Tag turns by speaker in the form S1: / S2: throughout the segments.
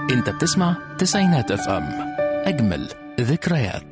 S1: انت بتسمع تسعينات اف ام اجمل ذكريات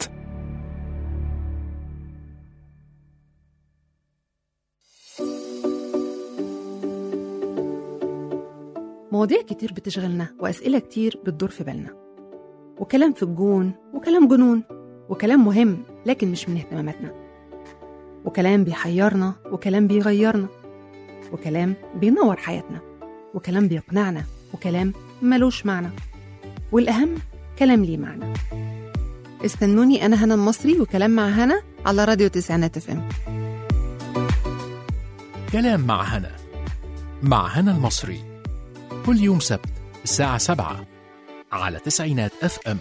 S2: مواضيع كتير بتشغلنا وأسئلة كتير بتدور في بالنا وكلام في الجون وكلام جنون وكلام مهم لكن مش من اهتماماتنا وكلام بيحيرنا وكلام بيغيرنا وكلام بينور حياتنا وكلام بيقنعنا وكلام ملوش معنى والأهم كلام ليه معنى استنوني أنا هنا المصري وكلام مع هنا على راديو تسعينات اف ام
S1: كلام مع هنا مع هنا المصري كل يوم سبت الساعة سبعة على تسعينات اف ام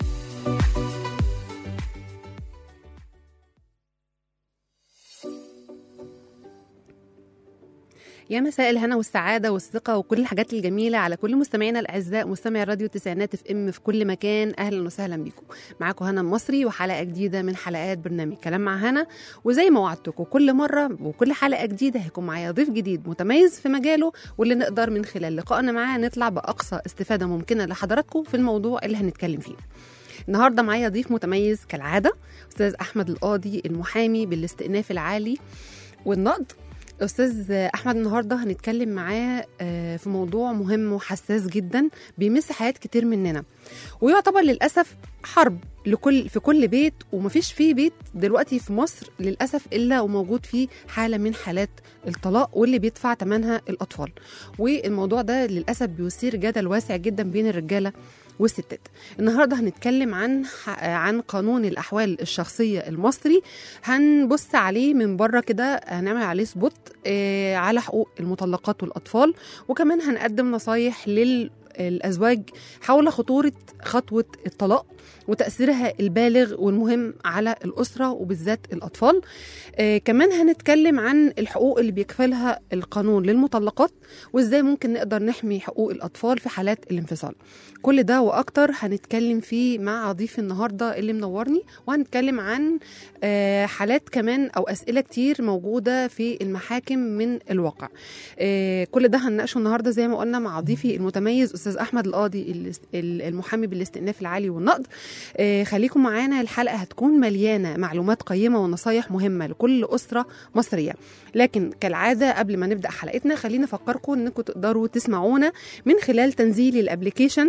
S2: يا مساء الهنا والسعادة والثقة وكل الحاجات الجميلة على كل مستمعينا الأعزاء مستمعي راديو تسعينات اف ام في كل مكان أهلا وسهلا بيكم معاكم هنا المصري وحلقة جديدة من حلقات برنامج كلام مع هنا وزي ما وعدتكم كل مرة وكل حلقة جديدة هيكون معايا ضيف جديد متميز في مجاله واللي نقدر من خلال لقائنا معاه نطلع بأقصى استفادة ممكنة لحضراتكم في الموضوع اللي هنتكلم فيه النهارده معايا ضيف متميز كالعاده استاذ احمد القاضي المحامي بالاستئناف العالي والنقد استاذ احمد النهارده هنتكلم معاه آه، في موضوع مهم وحساس جدا بيمس حياه كتير مننا ويعتبر للاسف حرب لكل في كل بيت ومفيش فيه بيت دلوقتي في مصر للاسف الا وموجود فيه حاله من حالات الطلاق واللي بيدفع ثمنها الاطفال والموضوع ده للاسف بيثير جدل واسع جدا بين الرجاله والستات النهارده هنتكلم عن عن قانون الاحوال الشخصيه المصري هنبص عليه من بره كده هنعمل عليه سبوت آه، على حقوق المطلقات والاطفال وكمان هنقدم نصايح للازواج حول خطوره خطوه الطلاق وتاثيرها البالغ والمهم على الاسره وبالذات الاطفال آه كمان هنتكلم عن الحقوق اللي بيكفلها القانون للمطلقات وازاي ممكن نقدر نحمي حقوق الاطفال في حالات الانفصال كل ده واكتر هنتكلم فيه مع ضيف النهارده اللي منورني وهنتكلم عن آه حالات كمان او اسئله كتير موجوده في المحاكم من الواقع آه كل ده هنناقشه النهارده زي ما قلنا مع ضيفي المتميز استاذ احمد القاضي الاس- ال- المحامي بالاستئناف العالي والنقد آه خليكم معانا الحلقه هتكون مليانه معلومات قيمه ونصايح مهمه لكل اسره مصريه لكن كالعاده قبل ما نبدا حلقتنا خلينا افكركم انكم تقدروا تسمعونا من خلال تنزيل الابليكيشن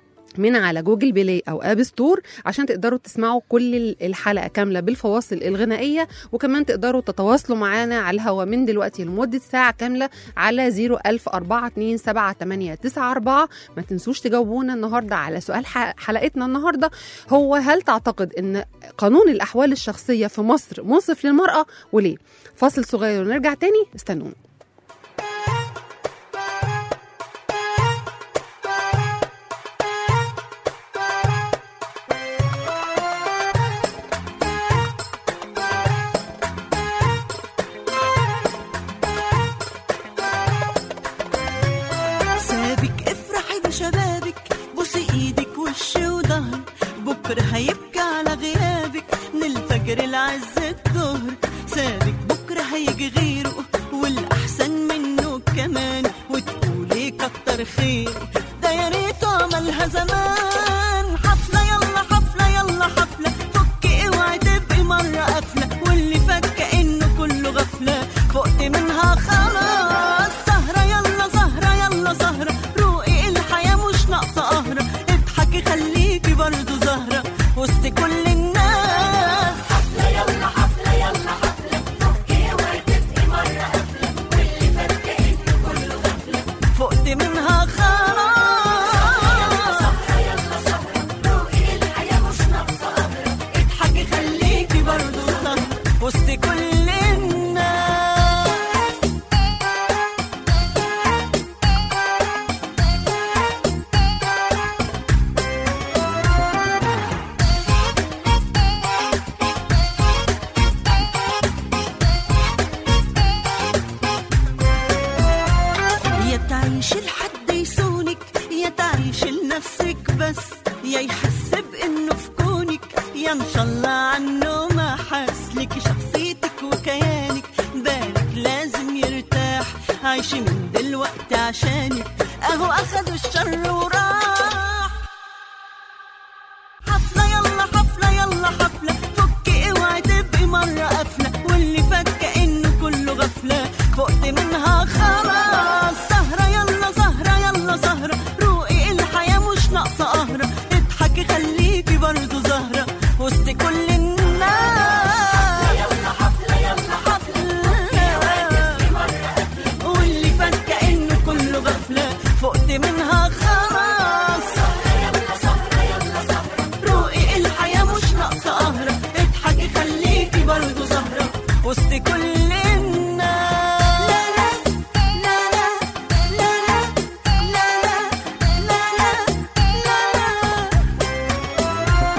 S2: من على جوجل بلاي او اب ستور عشان تقدروا تسمعوا كل الحلقه كامله بالفواصل الغنائيه وكمان تقدروا تتواصلوا معانا على الهوا من دلوقتي لمده ساعه كامله على 010427894 ما تنسوش تجاوبونا النهارده على سؤال ح- حلقتنا النهارده هو هل تعتقد ان قانون الاحوال الشخصيه في مصر منصف للمراه وليه فاصل صغير ونرجع تاني استنونا
S3: سابك افرحي بشبابك بوسي ايدك وش وظهر بكره هيبكي على غيابك من الفجر لعز الظهر سابك بكره هيجي غيره والاحسن منه كمان وتقولي كتر خيره ده يا ريت عملها زمان حفله يلا حفله يلا حفله فكي اوعي تبقي مره قافله واللي فات كانه كله غفله فقت منها خلاص سهره يلا سهره يلا سهره روقي الحياه مش ناقصه قهره اضحكي خليكي برضه زهره وسط كل الناس فقت منها خلاص اضحكي خليكي برضه زهره وسط كل الناس يا تعيش لحد يسونك يا تعيش لنفسك بس يا يحس بانه في كونك يا ان شاء الله عنه ما حس لك شخصيتك وكيانك بالك لازم يرتاح عايش من دلوقتي عشانك اهو اخدوا الشر وراح مرة قافلة واللي فات كأنه كله غفلة فقت منها خلاص سهرة يلا سهرة يلا سهرة روقي الحياة مش ناقصة قهرة اضحكي خليكي برضه زهرة وسط كل الناس يلا حفلة يلا حفلة واللي فات كأنه كله غفلة فقت منها خلاص روقي الحياة مش ناقصة قهرة اضحكي خليكي برضه زهرة وسط كل الناس لا لا لا لا لا لا لا لا لا لا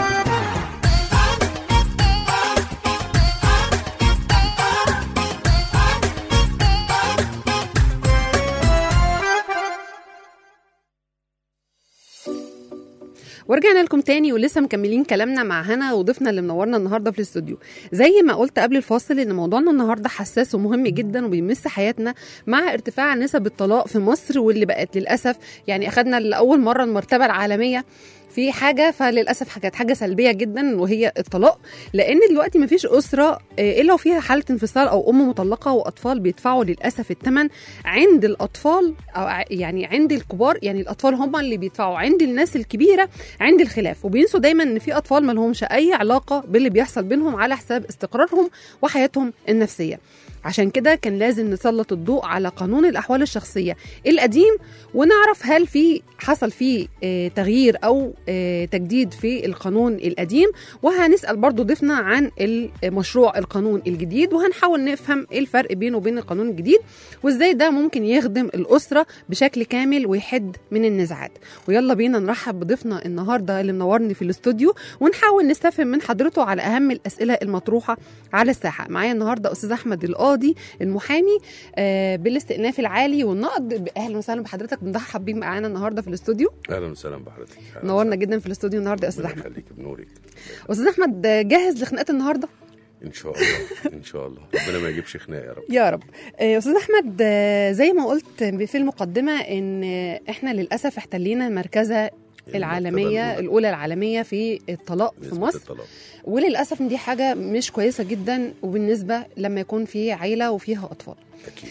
S2: ورجعنا لكم تاني ولسه مكملين كلامنا مع هنا وضيفنا اللي منورنا النهارده في الاستوديو زي ما قلت قبل الفاصل ان موضوعنا النهارده حساس ومهم جدا وبيمس حياتنا مع ارتفاع نسب الطلاق في مصر واللي بقت للاسف يعني اخذنا لاول مره المرتبه العالميه في حاجه فللاسف كانت حاجه سلبيه جدا وهي الطلاق لان دلوقتي مفيش اسره آه، الا وفيها حاله انفصال او ام مطلقه واطفال بيدفعوا للاسف الثمن عند الاطفال او ع- يعني عند الكبار يعني الاطفال هم اللي بيدفعوا عند الناس الكبيره عند الخلاف وبينسوا دايما ان في اطفال ما لهمش اي علاقه باللي بيحصل بينهم على حساب استقرارهم وحياتهم النفسيه عشان كده كان لازم نسلط الضوء على قانون الاحوال الشخصيه القديم ونعرف هل في حصل فيه آه، تغيير او آه، تجديد في القانون القديم وهنسال برضو ضيفنا عن المشروع القانون الجديد وهنحاول نفهم ايه الفرق بينه وبين القانون الجديد وازاي ده ممكن يخدم الاسره بشكل كامل ويحد من النزاعات ويلا بينا نرحب بضيفنا النهارده اللي منورني في الاستوديو ونحاول نستفهم من حضرته على اهم الاسئله المطروحه على الساحه معايا النهارده استاذ احمد القاضي المحامي آه، بالاستئناف العالي والنقد اهلا وسهلا بحضرتك بنرحب بيك معانا النهارده في الاستوديو
S4: اهلا وسهلا بحضرتك أهلاً
S2: نورنا
S4: وسهلاً.
S2: جدا في الاستوديو النهارده يا استاذ
S4: ربنا
S2: احمد
S4: يخليك بنورك
S2: استاذ احمد آه، جاهز لخناقه النهارده
S4: ان شاء الله ان شاء الله ربنا ما يجيبش خناق يا رب
S2: يا رب آه، استاذ احمد آه، زي ما قلت في المقدمه ان آه، احنا للاسف احتلينا المركزه العالميه
S4: الأولى.
S2: الاولى العالميه في الطلاق في
S4: نسبة
S2: مصر
S4: الطلاق
S2: وللاسف إن دي حاجه مش كويسه جدا وبالنسبه لما يكون في عيله وفيها اطفال
S4: اكيد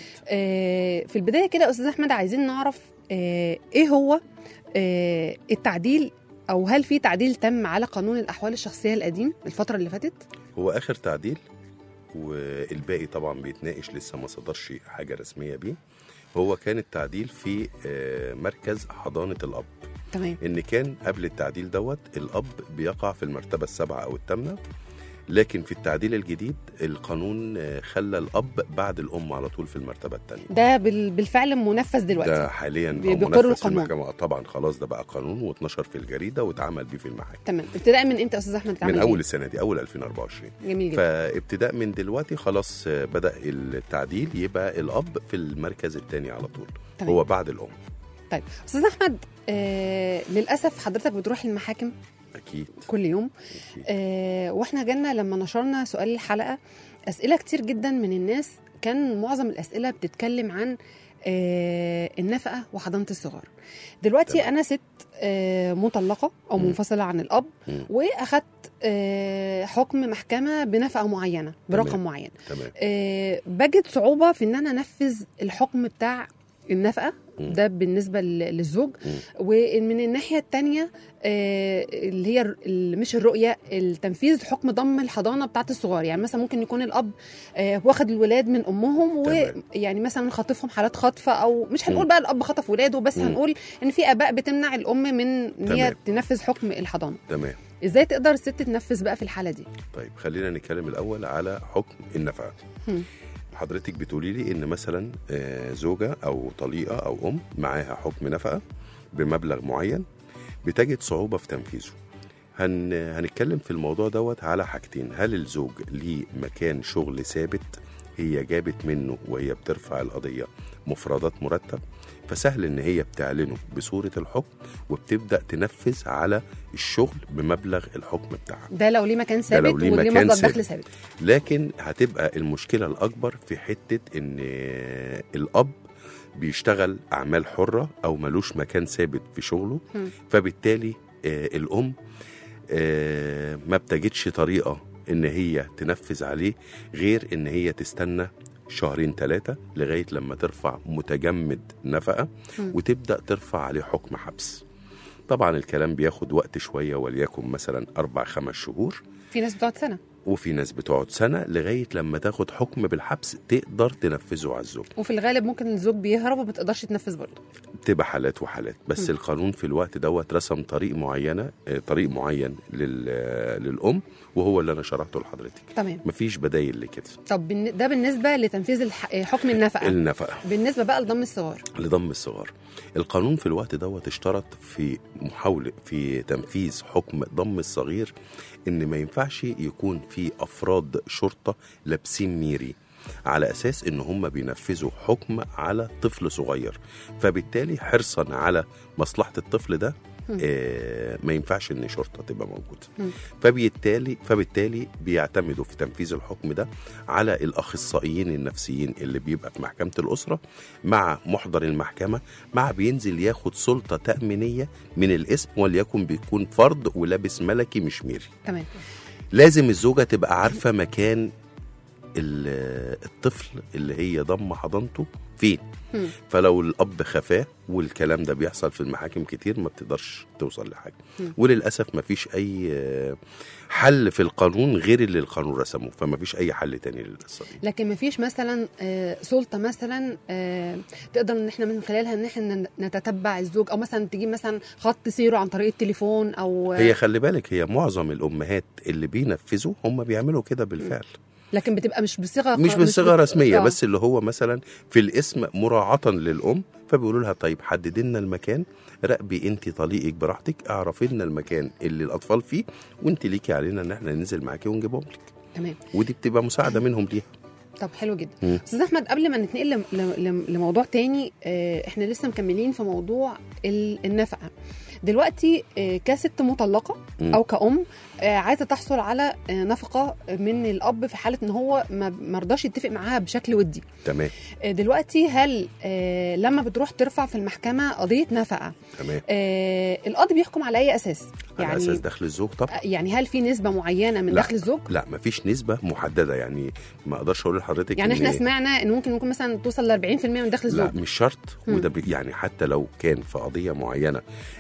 S2: آه، في البدايه كده يا استاذ احمد عايزين نعرف آه، ايه هو آه، التعديل او هل في تعديل تم على قانون الاحوال الشخصيه القديم الفتره اللي فاتت
S4: هو اخر تعديل والباقي طبعا بيتناقش لسه ما صدرش حاجه رسميه بيه هو كان التعديل في آه، مركز حضانه الاب
S2: تمام
S4: ان كان قبل التعديل دوت الاب بيقع في المرتبه السابعه او الثامنه لكن في التعديل الجديد القانون آه، خلى الاب بعد الام على طول في المرتبه الثانيه
S2: ده بال- بالفعل منفذ دلوقتي
S4: ده حاليا
S2: بي-
S4: أو
S2: بيقروا
S4: منفذ في
S2: القانون.
S4: المحكمه طبعا خلاص ده بقى قانون واتنشر في الجريده واتعمل بيه في المحاكم
S2: تمام ابتداء من امتى يا استاذ احمد اتعمل
S4: من
S2: إيه؟
S4: اول السنه دي اول 2024
S2: جميل جدا
S4: فابتداء من دلوقتي خلاص آه، بدا التعديل يبقى الاب في المركز الثاني على طول
S2: تمام.
S4: هو بعد الام
S2: طيب استاذ احمد آه للاسف حضرتك بتروح المحاكم
S4: اكيد
S2: كل يوم
S4: أكيد.
S2: آه واحنا جالنا لما نشرنا سؤال الحلقه اسئله كتير جدا من الناس كان معظم الاسئله بتتكلم عن آه النفقه وحضانه الصغار دلوقتي
S4: تمام.
S2: انا ست آه مطلقه او
S4: مم.
S2: منفصله عن الاب
S4: مم.
S2: واخدت آه حكم محكمه بنفقه معينه برقم
S4: تمام.
S2: معين
S4: تمام
S2: آه، بجد صعوبة في إن أنا أنفذ الحكم بتاع النفقة
S4: مم.
S2: ده بالنسبة ل- للزوج
S4: مم.
S2: ومن الناحية التانية آه، اللي هي الر- ال- مش الرؤية التنفيذ حكم ضم الحضانة بتاعت الصغار يعني مثلا ممكن يكون الأب آه، واخد الولاد من أمهم
S4: تمام.
S2: ويعني مثلا خاطفهم حالات خطف أو مش هنقول
S4: مم.
S2: بقى الأب خطف ولاده بس
S4: مم.
S2: هنقول إن في آباء بتمنع الأم من إن هي
S4: تمام.
S2: تنفذ حكم الحضانة
S4: تمام
S2: إزاي تقدر الست تنفذ بقى في الحالة دي
S4: طيب خلينا نتكلم الاول على حكم النفقه
S2: مم.
S4: حضرتك بتقولي لي ان مثلا آه، زوجه او طليقه او ام معاها حكم نفقه بمبلغ معين بتجد صعوبه في تنفيذه هن... هنتكلم في الموضوع دوت على حاجتين هل الزوج ليه مكان شغل ثابت هي جابت منه وهي بترفع القضيه مفردات مرتب فسهل ان هي بتعلنه بصوره الحكم وبتبدا تنفذ على الشغل بمبلغ الحكم بتاعها
S2: ده لو ليه مكان
S4: لو
S2: ثابت
S4: ليه
S2: وليه
S4: مكان
S2: مصدر
S4: ثابت.
S2: دخل ثابت
S4: لكن هتبقى المشكله الاكبر في حته ان الاب بيشتغل اعمال حره او ملوش مكان ثابت في شغله
S2: مم.
S4: فبالتالي آه، الام آه، ما بتجدش طريقه ان هي تنفذ عليه غير ان هي تستنى شهرين ثلاثة لغاية لما ترفع متجمد نفقة
S2: مم.
S4: وتبدأ ترفع عليه حكم حبس طبعا الكلام بياخد وقت شوية وليكن مثلا أربع خمس شهور
S2: في ناس بتقعد سنه
S4: وفي ناس بتقعد سنة لغاية لما تاخد حكم بالحبس تقدر تنفذه على الزوج
S2: وفي الغالب ممكن الزوج بيهرب وما تقدرش تنفذ برضه
S4: بتبقى حالات وحالات بس
S2: م.
S4: القانون في الوقت دوت رسم طريق معينة آه، طريق معين لل... آه، للأم وهو اللي أنا شرحته لحضرتك
S2: تمام
S4: مفيش بدايل لكده
S2: طب بالن- ده بالنسبه لتنفيذ الح... حكم النفقه
S4: النفقة
S2: بالنسبه بقى لضم الصغار
S4: لضم الصغار القانون في الوقت دوت اشترط في محاولة في تنفيذ حكم ضم الصغير ان ما ينفعش يكون في افراد شرطة لابسين ميري على اساس ان هم بينفذوا حكم على طفل صغير فبالتالي حرصا على مصلحة الطفل ده
S2: مم.
S4: آه ما ينفعش ان شرطة تبقى موجودة
S2: مم.
S4: فبالتالي فبالتالي بيعتمدوا في تنفيذ الحكم ده على الاخصائيين النفسيين اللي بيبقى في محكمه الاسره مع محضر المحكمه مع بينزل ياخد سلطه تامينيه من الاسم وليكن بيكون فرد ولابس ملكي مش ميري
S2: تمام
S4: لازم الزوجه تبقى عارفه مكان ال- الطفل اللي هي ضم حضانته فين
S2: مم.
S4: فلو الاب خفاه والكلام ده بيحصل في المحاكم كتير ما بتقدرش توصل لحاجه
S2: مم.
S4: وللاسف ما فيش اي آه، حل في القانون غير اللي القانون رسمه فما فيش اي حل تاني للقصه دي
S2: لكن ما فيش مثلا آه، سلطه مثلا آه، تقدر ان احنا من خلالها ان احنا نتتبع الزوج او مثلا تجيب مثلا خط سيره عن طريق التليفون او
S4: هي خلي بالك هي معظم الامهات اللي بينفذوا هم بيعملوا كده بالفعل
S2: لكن بتبقى مش بصيغه
S4: مش بصيغه
S2: بت-
S4: رسميه
S2: آه.
S4: بس اللي هو مثلا في الاسم مراعاه للام فبيقولوا لها طيب حدد لنا المكان راقبي انت طليقك براحتك اعرفي لنا المكان اللي الاطفال فيه وانت ليكي علينا ان احنا ننزل معاكي ونجيبهم لك
S2: تمام
S4: ودي بتبقى مساعده منهم ليها
S2: طب حلو جدا
S4: مم.
S2: استاذ احمد قبل ما نتنقل لم- لم- لموضوع تاني آه، احنا لسه مكملين في موضوع ال- النفقه دلوقتي آه، كست مطلقه
S4: مم.
S2: او كأم آه، عايزه تحصل على آه، نفقه من الاب في حاله ان هو ما ما رضاش يتفق معاها بشكل ودي
S4: تمام
S2: آه، دلوقتي هل آه، لما بتروح ترفع في المحكمه قضيه نفقه
S4: تمام
S2: آه، القاضي بيحكم على اي اساس
S4: على اساس دخل الزوج طبعا
S2: يعني هل في نسبه معينه من
S4: لا.
S2: دخل الزوج
S4: لا مفيش نسبه محدده يعني ما اقدرش اقول لحضرتك
S2: يعني
S4: إن-
S2: احنا سمعنا ان ممكن يكون مثلا توصل ل 40% من دخل الزوج
S4: لا مش شرط
S2: مم.
S4: وده بي يعني حتى لو كان في قضيه معينه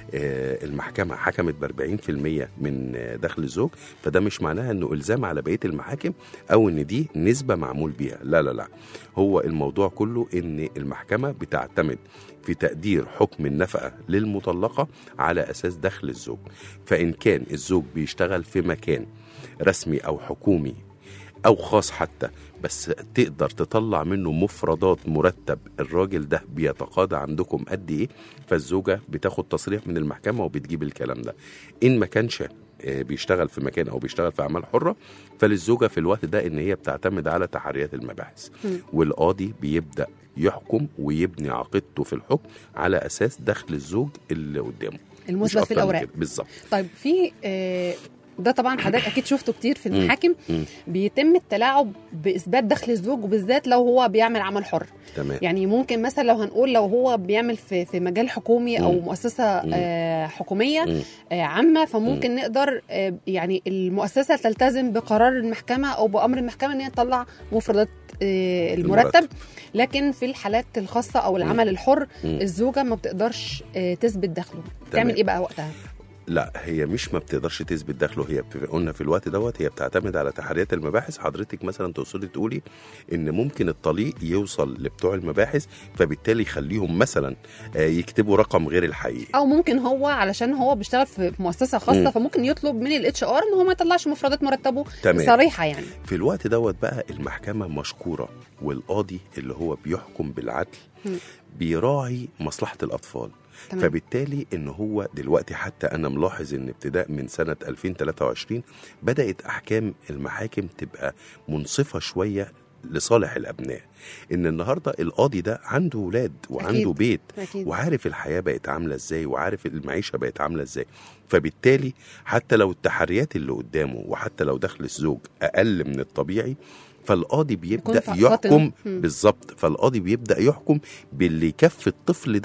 S4: آه المحكمه حكمت ب 40% من آه دخل الزوج فده مش معناها انه الزام على بقيه المحاكم او ان دي نسبه معمول بيها لا لا لا هو الموضوع كله ان المحكمه بتعتمد في تقدير حكم النفقه للمطلقه على اساس دخل الزوج فان كان الزوج بيشتغل في مكان رسمي او حكومي او خاص حتى بس تقدر تطلع منه مفردات مرتب الراجل ده بيتقاضى عندكم قد ايه فالزوجه بتاخد تصريح من المحكمه وبتجيب الكلام ده ان ما كانش آه، بيشتغل في مكان او بيشتغل في اعمال حره فللزوجه في الوقت ده ان هي بتعتمد على تحريات المباحث
S2: مم.
S4: والقاضي بيبدا يحكم ويبني عقيدته في الحكم على اساس دخل الزوج اللي قدامه مش
S2: المثبت في
S4: أكتر من
S2: الاوراق
S4: كده. بالظبط
S2: طيب في آه، ده طبعا حضرتك اكيد شفته كتير في المحاكم
S4: مم.
S2: بيتم التلاعب باثبات دخل الزوج وبالذات لو هو بيعمل عمل حر
S4: تمام
S2: يعني ممكن مثلا لو هنقول لو هو بيعمل في في مجال حكومي او
S4: مم.
S2: مؤسسه
S4: مم.
S2: آه، حكوميه
S4: مم.
S2: آه، عامه فممكن نقدر آه، يعني المؤسسه تلتزم بقرار المحكمه او بامر المحكمه ان هي تطلع مفردات آه، المرتب
S4: المرتب.
S2: لكن في الحالات الخاصه او العمل الحر
S4: مم.
S2: الزوجه ما بتقدرش آه، تثبت دخله تعمل ايه بقى وقتها
S4: لا هي مش ما بتقدرش تثبت دخله هي بت- قلنا في الوقت دوت هي بتعتمد على تحريات المباحث حضرتك مثلا تقصدي تقولي ان ممكن الطليق يوصل لبتوع المباحث فبالتالي يخليهم مثلا آه، يكتبوا رقم غير الحقيقي
S2: او ممكن هو علشان هو بيشتغل في مؤسسه خاصه
S4: مم.
S2: فممكن يطلب من الاتش ار ان هو ما يطلعش مفردات مرتبه
S4: تمام.
S2: صريحه يعني
S4: في الوقت دوت بقى المحكمة مشكورة والقاضي اللي هو بيحكم بالعدل
S2: مم.
S4: بيراعي مصلحة الأطفال
S2: تمام.
S4: فبالتالي ان هو دلوقتي حتى انا ملاحظ ان ابتداء من سنه 2023 بدات احكام المحاكم تبقى منصفه شويه لصالح الابناء ان النهارده القاضي ده عنده ولاد وعنده
S2: أكيد.
S4: بيت
S2: اكيد
S4: وعارف الحياه بقت عامله ازاي وعارف المعيشه بقت عامله ازاي فبالتالي حتى لو التحريات اللي قدامه وحتى لو دخل الزوج اقل من الطبيعي فالقاضي بيبدا
S2: يكون ف-
S4: يحكم
S2: فاطن. مم.
S4: بالظبط فالقاضي بيبدا يحكم باللي يكفي الطفل ده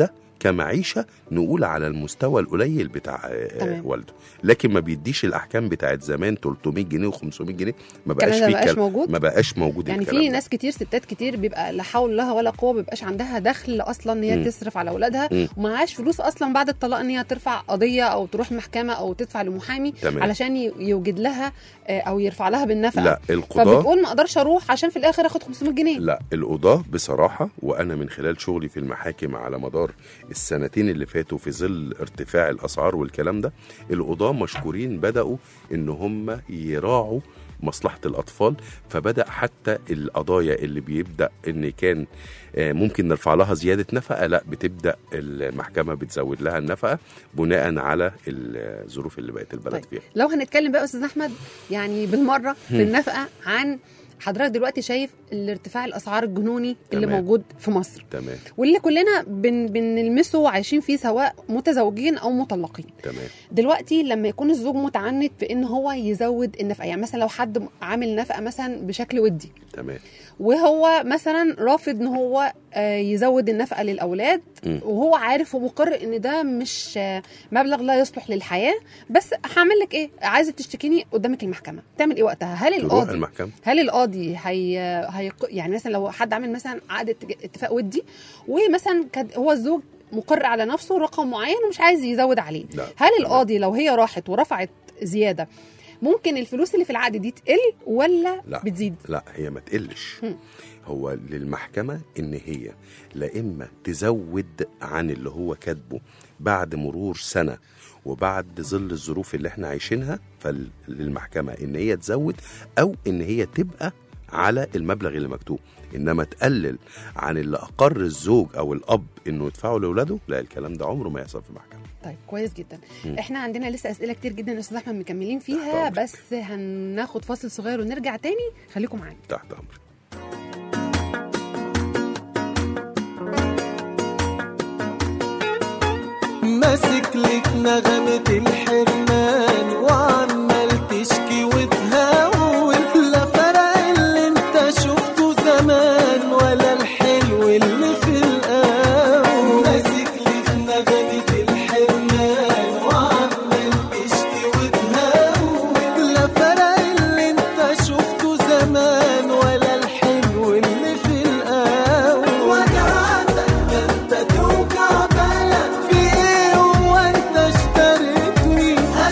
S4: كمعيشه نقول على المستوى القليل بتاع آه،
S2: تمام.
S4: والده لكن ما بيديش الاحكام بتاعت زمان 300 جنيه و500 جنيه ما
S2: الكلام
S4: بقاش
S2: ده
S4: فيه
S2: مبقاش
S4: الكلام-
S2: موجود؟
S4: ما بقاش موجود
S2: يعني
S4: الكلام
S2: في
S4: ده.
S2: ناس كتير ستات كتير بيبقى لا حول لها ولا قوه بيبقاش عندها دخل اصلا ان هي
S4: مم.
S2: تصرف على اولادها
S4: مم.
S2: ومعهاش فلوس اصلا بعد الطلاق ان هي ترفع قضيه او تروح محكمه او تدفع لمحامي
S4: تمام.
S2: علشان ي- يوجد لها آه، او يرفع لها بالنفقه
S4: لا القضاه
S2: فبتقول ما اقدرش اروح عشان في الاخر اخد 500 جنيه
S4: لا القضاة بصراحة وأنا من خلال شغلي في المحاكم على مدار السنتين اللي فاتوا في ظل ارتفاع الأسعار والكلام ده القضاة مشكورين بدأوا إن هم يراعوا مصلحة الأطفال فبدأ حتى القضايا اللي بيبدأ إن كان آه، ممكن نرفع لها زيادة نفقة لا بتبدأ المحكمة بتزود لها النفقة بناء على الظروف اللي بقت البلد
S2: طيب.
S4: فيها
S2: لو هنتكلم بقى يا استاذ احمد يعني بالمره في النفقه عن حضرتك دلوقتي شايف الارتفاع الاسعار الجنوني اللي
S4: تمام.
S2: موجود في مصر
S4: تمام
S2: واللي كلنا بن بنلمسه وعايشين فيه سواء متزوجين او مطلقين
S4: تمام
S2: دلوقتي لما يكون الزوج متعنت في ان هو يزود النفقه يعني مثلا لو حد عامل نفقه مثلا بشكل ودي
S4: تمام
S2: وهو مثلا رافض ان هو آه، يزود النفقه للاولاد
S4: مم.
S2: وهو عارف ومقر ان ده مش آه، مبلغ لا يصلح للحياه بس هعمل لك ايه عايزه تشتكيني قدامك المحكمه تعمل ايه وقتها هل
S4: تروح
S2: القاضي
S4: المحكمة
S2: هل القاضي هي... هي يعني مثلا لو حد عامل مثلا عقد اتج- اتفاق ودي ومثلا كان هو الزوج مقر على نفسه رقم معين ومش عايز يزود عليه
S4: لا
S2: هل
S4: تمام.
S2: القاضي لو هي راحت ورفعت زياده ممكن الفلوس اللي في العقد دي تقل ولا
S4: لا.
S2: بتزيد
S4: لا هي ما تقلش
S2: هم.
S4: هو للمحكمة إن هي لا إما تزود عن اللي هو كاتبه بعد مرور سنة وبعد ظل الظروف اللي احنا عايشينها فللمحكمة إن هي تزود أو إن هي تبقى على المبلغ اللي مكتوب إنما تقلل عن اللي أقر الزوج أو الأب إنه يدفعه لأولاده لا الكلام ده عمره ما يحصل في محكمة
S2: طيب كويس جدا
S4: مم.
S2: احنا عندنا لسه اسئله كتير جدا يا استاذ احمد مكملين
S4: تحت
S2: فيها
S4: أمرك.
S2: بس هناخد فاصل صغير ونرجع تاني خليكم معانا
S4: تحت أمرك
S5: ماسك لك نغمة الحرمان وعمال تشكي وتهون لا فرق اللي انت شفته زمان ولا الحلو اللي في القاون ماسك لك نغمة الحرمان وعمال تشكي وتهون لا فرق اللي انت شفته زمان ولا الحلو اللي في القاون وجعتك ده انت توجع بالك في ايه هو انت اشتريتني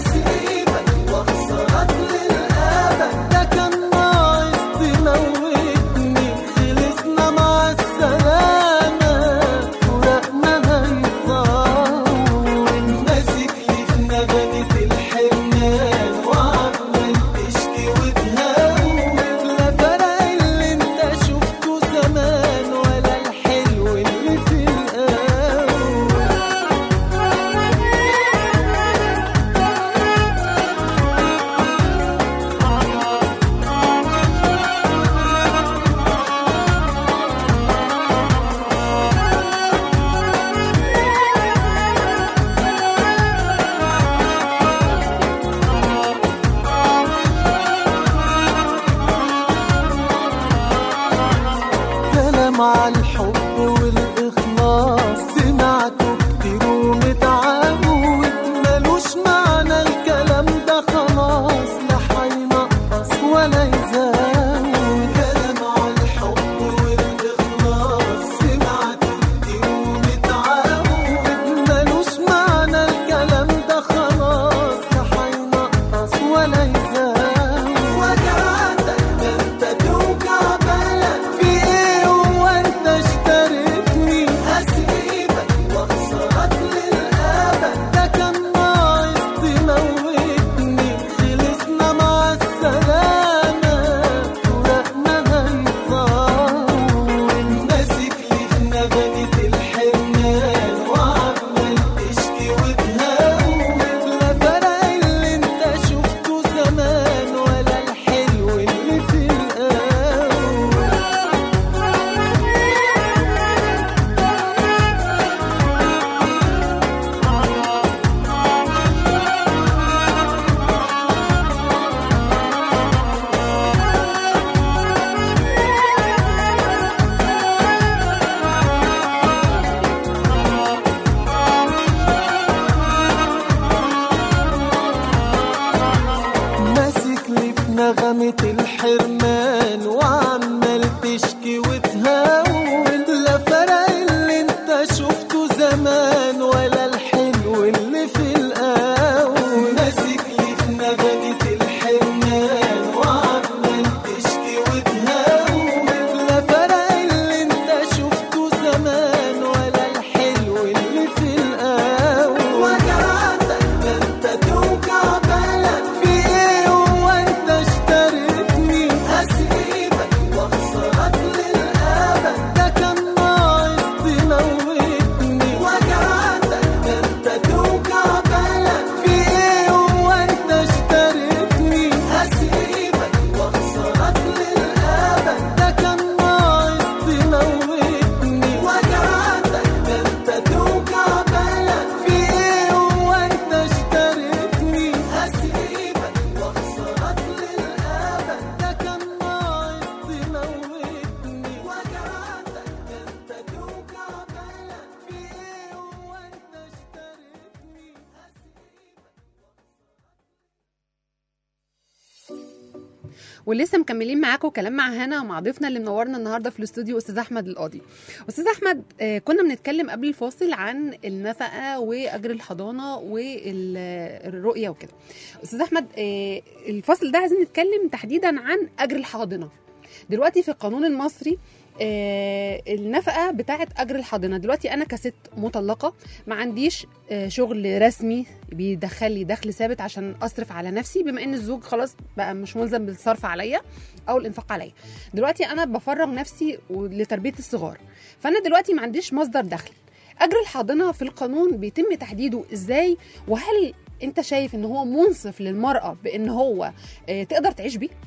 S2: ولسه مكملين معاكم كلام مع هنا ومع ضيفنا اللي منورنا النهارده في الاستوديو استاذ احمد القاضي استاذ احمد آه، كنا بنتكلم قبل الفاصل عن النفقه واجر الحضانه والرؤيه وكده استاذ احمد آه، الفاصل ده عايزين نتكلم تحديدا عن اجر الحاضنه دلوقتي في القانون المصري آه، النفقه بتاعه اجر الحاضنه دلوقتي انا كست مطلقه ما عنديش آه، شغل رسمي بيدخل لي دخل ثابت عشان اصرف على نفسي بما ان الزوج خلاص بقى مش ملزم بالصرف عليا او الانفاق عليا دلوقتي انا بفرغ نفسي لتربيه الصغار فانا دلوقتي ما عنديش مصدر دخل اجر الحاضنه في القانون بيتم تحديده ازاي وهل انت شايف ان هو منصف للمراه بان هو آه، تقدر تعيش بيه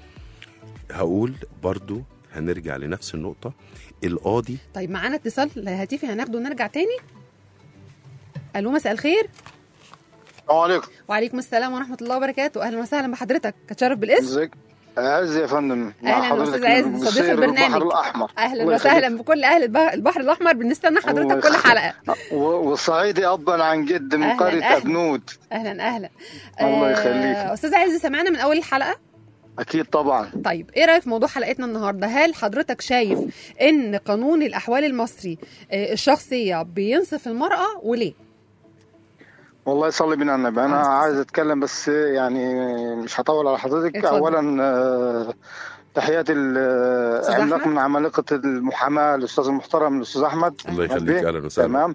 S4: هقول برضو هنرجع لنفس النقطة القاضي
S2: طيب معانا اتصال هاتفي هناخده ونرجع تاني الو مساء الخير
S6: السلام عليكم
S2: وعليكم السلام ورحمه الله وبركاته اهلا وسهلا بحضرتك اتشرف بالاسم
S6: ازيك عز يا فندم مع
S2: أهلاً
S6: حضرتك
S2: أستاذ عز،
S6: من
S2: صديق
S6: بصير
S2: البرنامج.
S6: البحر الاحمر
S2: اهلا
S6: الله
S2: وسهلا
S6: يخليك.
S2: بكل اهل البح- البحر الاحمر بنستنى حضرتك
S6: الله
S2: كل
S6: يخليك.
S2: حلقه
S6: و- والصعيدي ابا عن جد من
S2: أهلاً،
S6: قريه
S2: أهلاً.
S6: ابنود
S2: اهلا اهلا
S6: الله
S2: آه،
S6: يخليك.
S2: استاذ عز سمعنا من اول الحلقه
S6: اكيد طبعا
S2: طيب ايه رايك في موضوع حلقتنا النهارده هل حضرتك شايف ان قانون الاحوال المصري آه، الشخصيه بينصف المراه وليه
S6: والله يصلي بنا النبي انا
S2: عليه الصلاة
S6: عايز اتكلم بس يعني مش هطول على حضرتك
S2: اتفضل.
S6: اولا آه، تحياتي ال-
S2: أستاذ
S6: عملاق
S2: أحمد.
S6: من عمالقه المحاماه الاستاذ المحترم الاستاذ احمد
S4: الله يخليك
S6: ربي.
S4: اهلا وسهلا
S6: تمام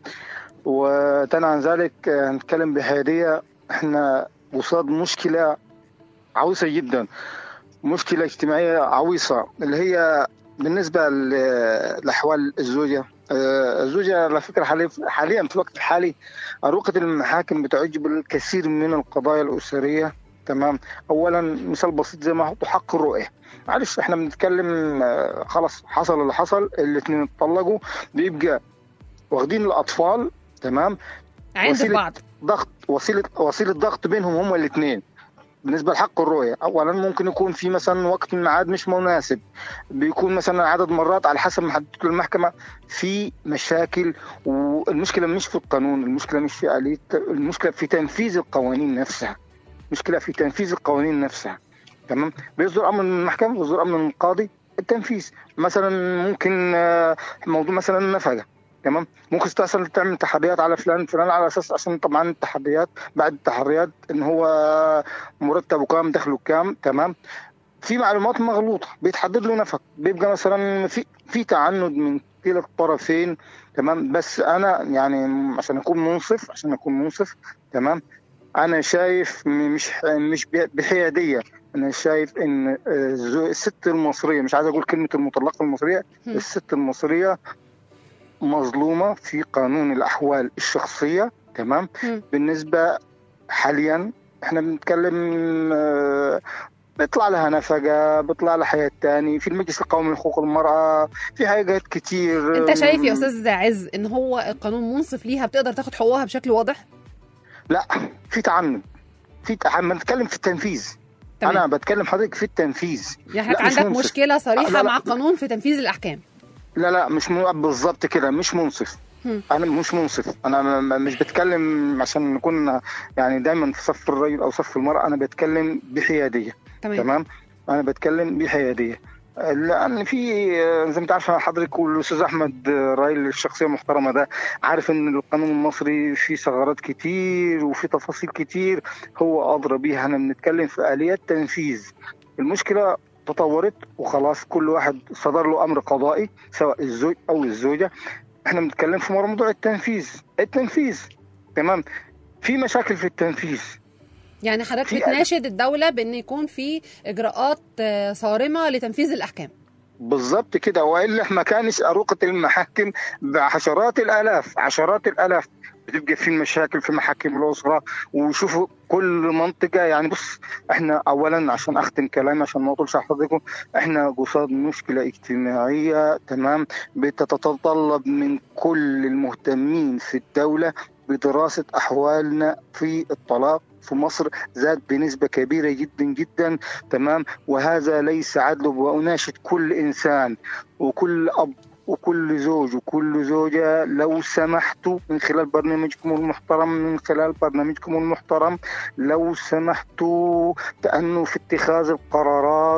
S6: وتاني عن ذلك آه، هنتكلم بحياديه احنا قصاد مشكله عويصه جدا مشكله اجتماعيه عويصه اللي هي بالنسبه ل- لاحوال الزوجه آه، الزوجه على فكره حاليا حاليا في الوقت الحالي اروقه المحاكم بتعج بالكثير من القضايا الاسريه تمام اولا مثال بسيط زي ما هو حق الرؤيه معلش احنا بنتكلم آه، خلاص حصل اللي حصل الاثنين اتطلقوا بيبقى واخدين الاطفال تمام
S2: عند
S6: وسيلة-
S2: بعض
S6: ضغط وسيله وسيله ضغط بينهم هما الاثنين بالنسبه لحق الرؤيه اولا ممكن يكون في مثلا وقت الميعاد مش مناسب بيكون مثلا عدد مرات على حسب ما حددته المحكمه في مشاكل والمشكله مش في القانون المشكله مش في اليه المشكله في تنفيذ القوانين نفسها مشكله في تنفيذ القوانين نفسها تمام بيصدر امر من المحكمه بيصدر امر من القاضي التنفيذ مثلا ممكن آه، موضوع مثلا النفقه تمام ممكن تحصل تعمل تحريات على فلان فلان على اساس عشان طبعا التحريات بعد التحريات ان هو مرتبه كام دخله كام تمام في معلومات مغلوطه بيتحدد له نفق بيبقى مثلا في في تعنت من كلا الطرفين تمام بس انا يعني عشان اكون منصف عشان اكون منصف تمام انا شايف م- مش مش ب- بحياديه انا شايف ان آه، الزو- الست المصريه مش عايز اقول كلمه المطلقه المصريه
S2: هم.
S6: الست المصريه مظلومه في قانون الاحوال الشخصيه تمام
S2: هم.
S6: بالنسبه حاليا احنا بنتكلم آه، بيطلع لها نفقه بيطلع لها حياه تاني في المجلس القومي لحقوق المراه في حاجات كتير
S2: انت شايف يا
S6: آم،
S2: استاذ عز ان هو القانون منصف ليها بتقدر تاخد حقوقها بشكل واضح
S6: لا في تعنت في تعنت بنتكلم في التنفيذ
S2: تمام.
S6: انا بتكلم حضرتك في التنفيذ
S2: يعني
S6: لا،
S2: حضرتك
S6: مش
S2: عندك
S6: منصف.
S2: مشكله صريحه
S6: لا، لا.
S2: مع القانون في تنفيذ الاحكام
S6: لا لا مش مو... بالظبط كده مش منصف
S2: هم.
S6: انا مش منصف انا م- م- مش بتكلم عشان نكون يعني دايما في صف الرجل او صف المراه انا بتكلم بحياديه
S2: تمام,
S6: تمام انا بتكلم بحياديه لان في زي ما انت عارف حضرتك والاستاذ احمد رايل الشخصيه المحترمه ده عارف ان القانون المصري فيه ثغرات كتير وفي تفاصيل كتير هو ادرى بيها احنا بنتكلم في اليات تنفيذ المشكله تطورت وخلاص كل واحد صدر له امر قضائي سواء الزوج او الزوجه احنا بنتكلم في موضوع التنفيذ التنفيذ تمام في مشاكل في التنفيذ
S2: يعني حضرتك
S6: في-
S2: بتناشد الدوله بان يكون في اجراءات آه، صارمه لتنفيذ الاحكام
S6: بالظبط كده والا ما كانش اروقه المحاكم بعشرات الالاف عشرات الالاف بتبقى في مشاكل في محاكم الاسره وشوفوا كل منطقه يعني بص احنا اولا عشان اختم كلامي عشان ما اطولش على حضرتكم احنا قصاد مشكله اجتماعيه تمام بتتطلب من كل المهتمين في الدوله بدراسه احوالنا في الطلاق في مصر زاد بنسبه كبيره جدا جدا تمام وهذا ليس عدل واناشد كل انسان وكل اب وكل زوج وكل زوجة لو سمحتوا من خلال برنامجكم المحترم من خلال برنامجكم المحترم لو سمحتوا تأنوا في اتخاذ القرارات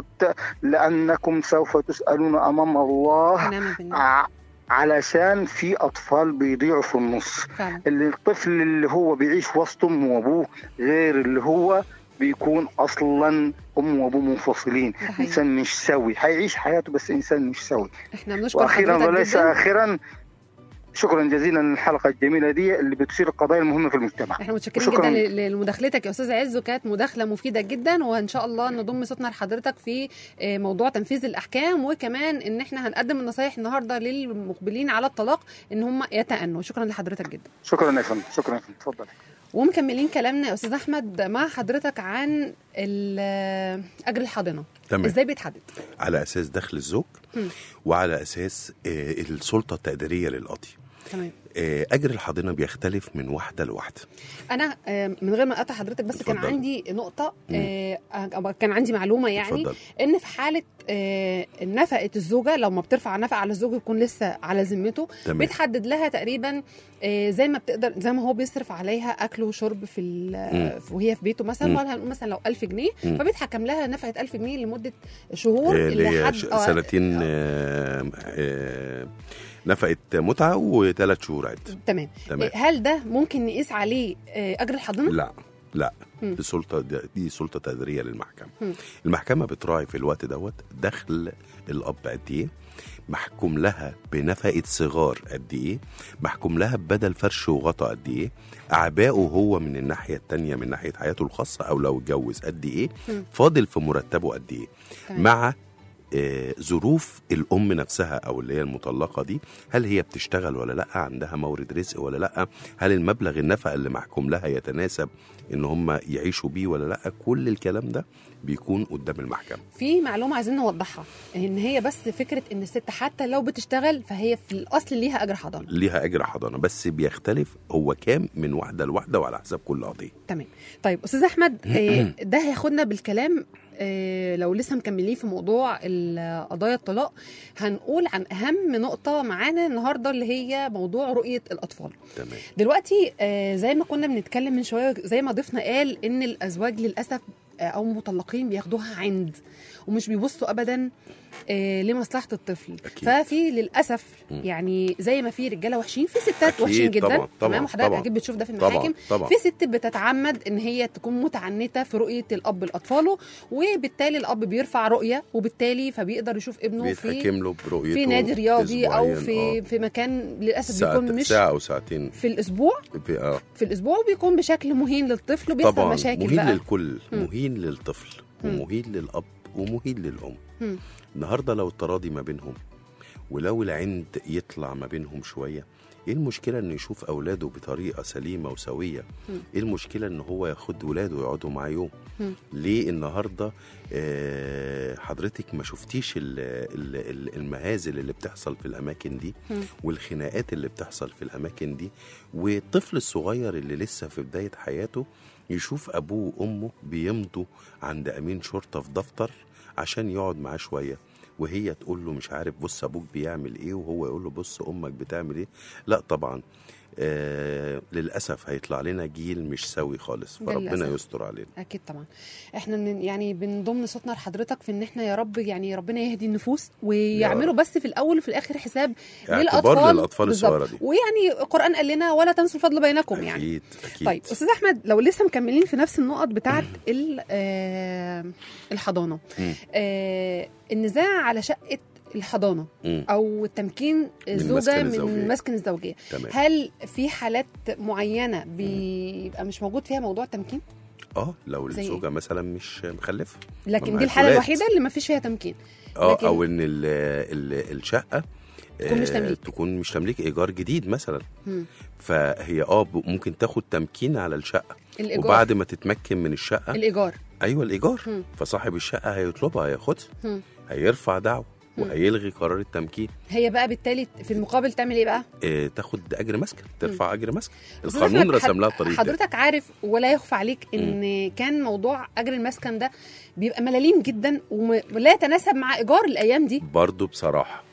S6: لأنكم سوف تسألون أمام الله
S2: ونعم بالله
S6: ع- علشان في أطفال بيضيعوا في النص
S2: فعلا
S6: اللي الطفل اللي هو بيعيش وسط امه وابوه غير اللي هو بيكون اصلا امه وابوه منفصلين
S2: ده حقيقي.
S6: انسان مش سوي هيعيش حياته بس انسان مش سوي
S2: احنا بنشكر
S6: واخيرا
S2: حضرتك
S6: وليس
S2: جدا
S6: اخيرا شكرا جزيلا للحلقه الجميله دي اللي بتثير القضايا المهمه في المجتمع
S2: احنا متشكرين
S6: شكراً.
S2: جدا ل- لمداخلتك يا استاذ عز وكانت مداخله مفيده جدا وان شاء الله نضم صوتنا لحضرتك في آه، موضوع تنفيذ الاحكام وكمان ان احنا هنقدم النصايح النهارده للمقبلين على الطلاق ان هم يتأنوا شكرا لحضرتك جدا
S6: شكرا يا فندم شكرا يا فندم اتفضل
S2: ومكملين كلامنا يا استاذ احمد مع حضرتك عن ال- اجر الحاضنه
S4: تمام
S2: ازاي بيتحدد
S4: على اساس دخل الزوج
S2: مم.
S4: وعلى اساس آه، السلطه التقديريه للقاضي
S2: تمام
S4: آه، اجر الحاضنه بيختلف من واحده لواحده
S2: انا آه، من غير ما اقطع حضرتك بس كان
S4: اتفضل.
S2: عندي نقطه آه، أو كان عندي معلومه يعني
S4: اتفضل
S2: ان في حاله آه، نفقه الزوجه لو ما بترفع نفقه على الزوج يكون لسه على ذمته
S4: تمام
S2: بتحدد لها تقريبا آه، زي ما بتقدر زي ما هو بيصرف عليها اكل وشرب في ال- وهي في بيته مثلا
S4: مم.
S2: ولا هنقول مثلا لو 1000 جنيه
S4: مم.
S2: فبيتحكم لها نفقه 1000 جنيه لمده شهور
S4: آه، اللي هي
S2: لحد
S4: ش-
S2: آه،
S4: سنتين آه، آه، نفقت متعه وثلاث شهور عد
S2: تمام
S4: تمام
S2: آه، هل ده ممكن نقيس عليه آه، اجر الحضانه؟
S4: لا لا
S2: مم.
S4: دي سلطه دي سلطه تقديريه للمحكمه
S2: مم.
S4: المحكمه بتراعي في الوقت دوت دخل الاب قد ايه محكوم لها بنفقه صغار قد ايه محكوم لها ببدل فرش وغطا قد ايه اعبائه هو من الناحيه التانية من ناحيه حياته الخاصه او لو اتجوز قد ايه
S2: مم.
S4: فاضل في مرتبه قد ايه
S2: تمام.
S4: مع آه، ظروف الام نفسها او اللي هي المطلقه دي هل هي بتشتغل ولا لا عندها مورد رزق ولا لا هل المبلغ النفقه اللي محكوم لها يتناسب ان هم يعيشوا بيه ولا لا كل الكلام ده بيكون قدام المحكمه
S2: في معلومه عايزين نوضحها ان هي بس فكره ان الست حتى لو بتشتغل فهي في الاصل ليها اجر حضانه
S4: ليها اجر حضانه بس بيختلف هو كام من واحده لواحده وعلى حسب كل قضيه
S2: تمام طيب استاذ احمد آه، ده هياخدنا بالكلام آه، لو لسه مكملين في موضوع ال- قضايا الطلاق هنقول عن اهم نقطه معانا النهارده اللي هي موضوع رؤيه الاطفال
S4: تمام
S2: دلوقتي آه، زي ما كنا بنتكلم من شويه زي ما ضيفنا قال ان الازواج للاسف آه، او مطلقين بياخدوها عند ومش بيبصوا ابدا آه، لمصلحه الطفل
S4: أكيد.
S2: ففي للاسف
S4: مم.
S2: يعني زي ما في رجاله وحشين في ستات
S4: أكيد
S2: وحشين جدا
S4: طبعاً، طبعاً،
S2: تمام وحضرتك
S4: طبعاً.
S2: اكيد بتشوف ده في
S4: طبعا
S2: المحاكم
S4: طبعا
S2: في ست بتتعمد ان هي تكون متعنته في رؤيه الاب لاطفاله وبالتالي الاب بيرفع رؤيه وبالتالي فبيقدر يشوف ابنه في
S4: بيتحكم له برؤيته
S2: في نادي رياضي او
S4: أسبوعياً،
S2: في
S4: آه.
S2: في مكان للاسف
S4: ساعة,
S2: بيكون مش
S4: ساعه او ساعتين
S2: في الاسبوع
S4: في اه
S2: في الاسبوع بيكون بشكل مهين للطفل وبيحصل
S4: طبعا
S2: مشاكل
S4: مهين
S2: بقى
S4: للكل
S2: مم.
S4: مهين للطفل
S2: مم.
S4: ومهين للاب ومهين للام
S2: مم.
S4: النهارده لو التراضي ما بينهم ولو العند يطلع ما بينهم شويه ايه المشكله انه يشوف اولاده بطريقه سليمه وسويه
S2: مم.
S4: ايه المشكله ان هو ياخد ولاده ويقعدوا معاه يوم
S2: مم.
S4: ليه النهارده آه حضرتك ما شفتيش ال- ال- ال- المهازل اللي بتحصل في الاماكن دي
S2: مم.
S4: والخناقات اللي بتحصل في الاماكن دي والطفل الصغير اللي لسه في بدايه حياته يشوف ابوه وامه بيمضوا عند امين شرطه في دفتر عشان يقعد معاه شويه وهي تقول له مش عارف بص ابوك بيعمل ايه وهو يقول له بص امك بتعمل ايه لا طبعا آه للاسف هيطلع لنا جيل مش سوي خالص
S2: ده
S4: فربنا
S2: للأسف.
S4: يستر علينا
S2: اكيد طبعا احنا من يعني بنضم صوتنا لحضرتك في ان احنا يا رب يعني ربنا يهدي النفوس ويعملوا بس في الاول وفي الاخر حساب
S4: اعتبار للاطفال
S2: بالظبط.
S4: الصغيره دي
S2: ويعني القران قال لنا ولا تنسوا الفضل بينكم يعني
S4: اكيد اكيد
S2: طيب استاذ احمد لو لسه مكملين في نفس النقط بتاعه ال- آه، الحضانه
S4: مم.
S2: آه، النزاع على شقه الحضانه
S4: مم.
S2: او تمكين الزوجه
S4: مسكن
S2: من
S4: الزوجية.
S2: مسكن الزوجيه
S4: تمام
S2: هل في حالات معينه بيبقى مش موجود فيها موضوع التمكين
S4: اه لو
S2: زي إيه؟
S4: الزوجه مثلا مش مخلفه
S2: لكن
S4: مع
S2: دي الحاله
S4: الولاد.
S2: الوحيده اللي ما فيش فيها تمكين
S4: اه
S2: لكن-
S4: او ان ال ال الشقه
S2: تكون مش
S4: آه،
S2: تمليك.
S4: تكون مش تمليك ايجار جديد مثلا
S2: مم.
S4: فهي اه ب- ممكن تاخد تمكين على الشقه
S2: الايجار
S4: وبعد ما تتمكن من الشقه
S2: الايجار
S4: ايوه الايجار
S2: مم.
S4: فصاحب الشقه هيطلبها هياخدها
S2: مم.
S4: هيرفع دعوه
S2: مم.
S4: وهيلغي قرار التمكين
S2: هي بقى بالتالي في المقابل تعمل ايه بقى
S4: آه تاخد اجر مسكن ترفع اجر مسكن
S2: أستاذ
S4: القانون
S2: أحمد،
S4: رسم
S2: حد-
S4: لها الطريق ده
S2: حضرتك عارف ولا يخفى عليك ان كان موضوع اجر المسكن ده بيبقى ملاليم جدا وم- ولا يتناسب مع ايجار الايام دي
S4: برضه بصراحه
S2: مم.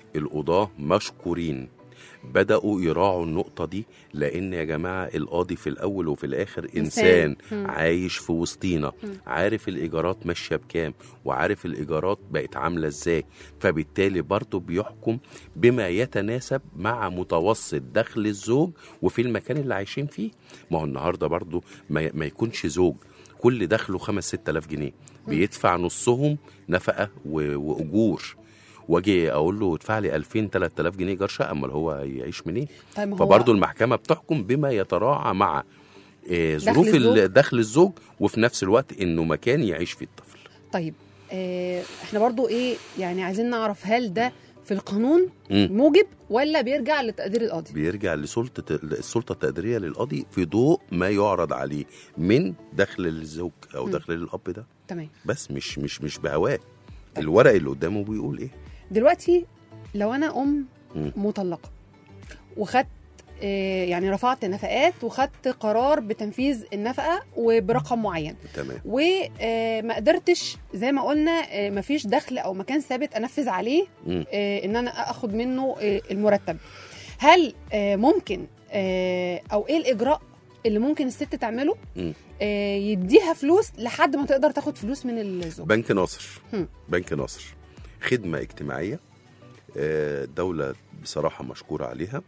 S4: القضاه مشكورين بدأوا يراعوا النقطة دي لأن يا جماعة القاضي في الأول وفي الآخر إنسان
S2: مم.
S4: عايش في وسطينا عارف الإيجارات ماشية بكام وعارف الإيجارات بقت عاملة إزاي فبالتالي برضه بيحكم بما يتناسب مع متوسط دخل الزوج وفي المكان اللي عايشين فيه ما هو النهاردة برضه ما, ما يكونش زوج كل دخله خمس ست آلاف جنيه بيدفع نصهم نفقة و- وأجور واجي اقول له ادفع لي 2000 3000 جنيه ايجار شقه امال هو هيعيش منين؟
S2: طيب ما هو
S4: فبرضه المحكمه بتحكم بما يتراعى مع آه،
S2: دخل
S4: ظروف
S2: الزوج.
S4: ال- دخل الزوج وفي نفس الوقت انه مكان يعيش فيه الطفل
S2: طيب آه احنا برضو ايه يعني عايزين نعرف هل ده في القانون
S4: مم.
S2: موجب ولا بيرجع لتقدير القاضي
S4: بيرجع لسلطه السلطه التقديريه للقاضي في ضوء ما يعرض عليه من دخل الزوج او
S2: مم.
S4: دخل الاب ده
S2: تمام
S4: بس مش مش مش بهواه الورق اللي قدامه بيقول ايه؟
S2: دلوقتي لو انا ام
S4: مم.
S2: مطلقه وخدت آه، يعني رفعت نفقات وخدت قرار بتنفيذ النفقه وبرقم معين
S4: تمام
S2: وما قدرتش زي ما قلنا آه، مفيش دخل او مكان ثابت انفذ عليه
S4: مم.
S2: آه، ان انا اخد منه آه، المرتب هل آه، ممكن آه، او ايه الاجراء اللي ممكن الست تعمله
S4: مم.
S2: آه، يديها فلوس لحد ما تقدر تاخد فلوس من الزوج
S4: بنك ناصر
S2: هم.
S4: بنك ناصر خدمة اجتماعية آه، الدولة بصراحة مشكورة عليها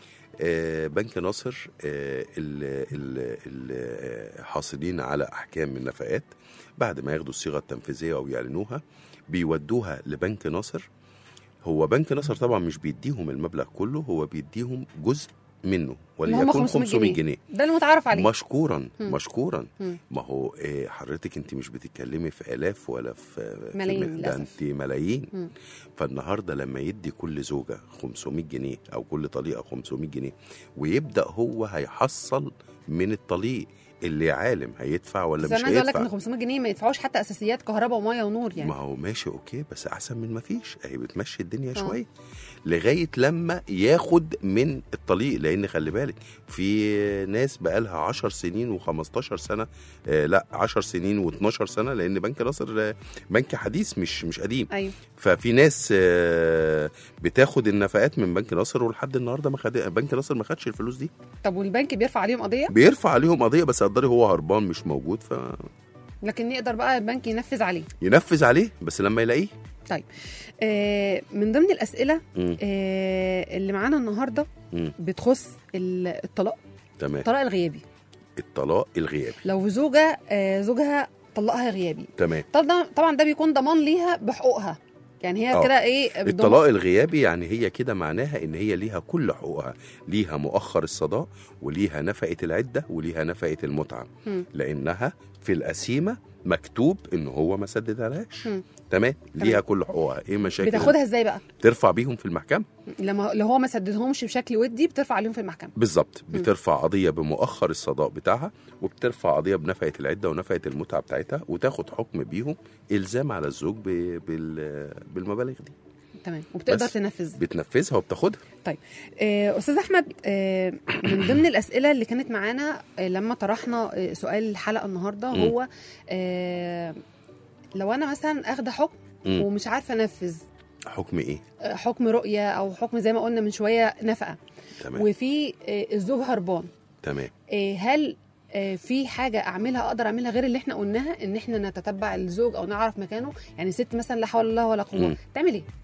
S4: آه، بنك ناصر آه، ال- ال- ال- حاصلين على أحكام النفقات بعد ما ياخدوا الصيغة التنفيذية أو يعلنوها بيودوها لبنك ناصر هو بنك ناصر طبعا مش بيديهم المبلغ كله هو بيديهم جزء منه
S2: اللي هم
S4: وليكن
S2: 500
S4: 500 جنيه
S2: ده المتعارف عليه
S4: مشكورا
S2: مم.
S4: مشكورا
S2: مم.
S4: ما هو إيه حضرتك انت مش بتتكلمي في الاف ولا في في
S2: ملايين
S4: م-
S2: للأسف.
S4: ده انت ملايين
S2: مم.
S4: فالنهارده لما يدي كل زوجه 500 جنيه او كل طليقه 500 جنيه ويبدا هو هيحصل من الطليق اللي عالم هيدفع ولا
S2: بس
S4: مش
S2: انا عايز اقول لك ان
S4: هيدفع
S2: 500 جنيه ما يدفعوش حتى اساسيات كهرباء وميه ونور يعني
S4: ما هو ماشي اوكي بس احسن من ما فيش اهي بتمشي الدنيا
S2: آه.
S4: شويه لغايه لما ياخد من الطليق لان خلي بالك في ناس بقالها 10 سنين و15 سنه آه لا 10 سنين و12 سنه لان بنك ناصر آه، بنك حديث مش مش قديم
S2: ايوه
S4: ففي ناس آه، بتاخد النفقات من بنك ناصر ولحد النهارده ما خد بنك ناصر ما خدش الفلوس دي
S2: طب والبنك بيرفع عليهم قضيه
S4: بيرفع عليهم قضيه بس قدري هو هربان مش موجود
S2: لكن يقدر بقى البنك ينفذ عليه
S4: فينفذ عليه بس لما يلاقيه
S2: آه من ضمن الاسئله
S4: مم.
S2: آه اللي معانا النهارده
S4: مم.
S2: بتخص ال- الطلاق
S4: تمام
S2: الطلاق الغيابي
S4: الطلاق الغيابي
S2: لو زوجه آه زوجها طلقها غيابي
S4: تمام
S2: طبعا طبعا ده بيكون ضمان ليها بحقوقها يعني هي
S4: آه.
S2: كده ايه بالضمان-
S4: الطلاق الغيابي يعني هي كده معناها ان هي ليها كل حقوقها ليها مؤخر الصداق وليها نفقه العده وليها نفقه المتعه
S2: مم.
S4: لانها في القسيمه مكتوب ان هو ما سددهاش
S2: مم.
S4: تمام ليها كل حقوقها ايه مشاكل
S2: بتاخدها ازاي بقى
S4: ترفع بيهم في المحكمه
S2: لما لو هو ما سددهمش بشكل ودي بترفع عليهم في المحكمه
S4: بالظبط بترفع قضيه بمؤخر الصداق بتاعها وبترفع قضيه بنفقه العده ونفقه المتعه بتاعتها وتاخد حكم بيهم الزام على الزوج ب- بال- بالمبالغ دي
S2: تمام وبتقدر
S4: بس.
S2: تنفذ
S4: بتنفذها وبتاخدها
S2: آه، استاذ احمد آه، من ضمن الاسئله اللي كانت معانا آه، لما طرحنا آه، سؤال الحلقه النهارده
S4: مم.
S2: هو آه، لو انا مثلا اخده حكم
S4: مم.
S2: ومش عارفه انفذ
S4: حكم ايه
S2: آه، حكم رؤيه او حكم زي ما قلنا من شويه نفقه
S4: تمام
S2: وفي آه، الزوج هربان
S4: تمام
S2: آه، هل آه، في حاجه اعملها اقدر اعملها غير اللي احنا قلناها ان احنا نتتبع الزوج او نعرف مكانه يعني ست مثلا لا حول الله ولا قوه
S4: مم.
S2: تعمل ايه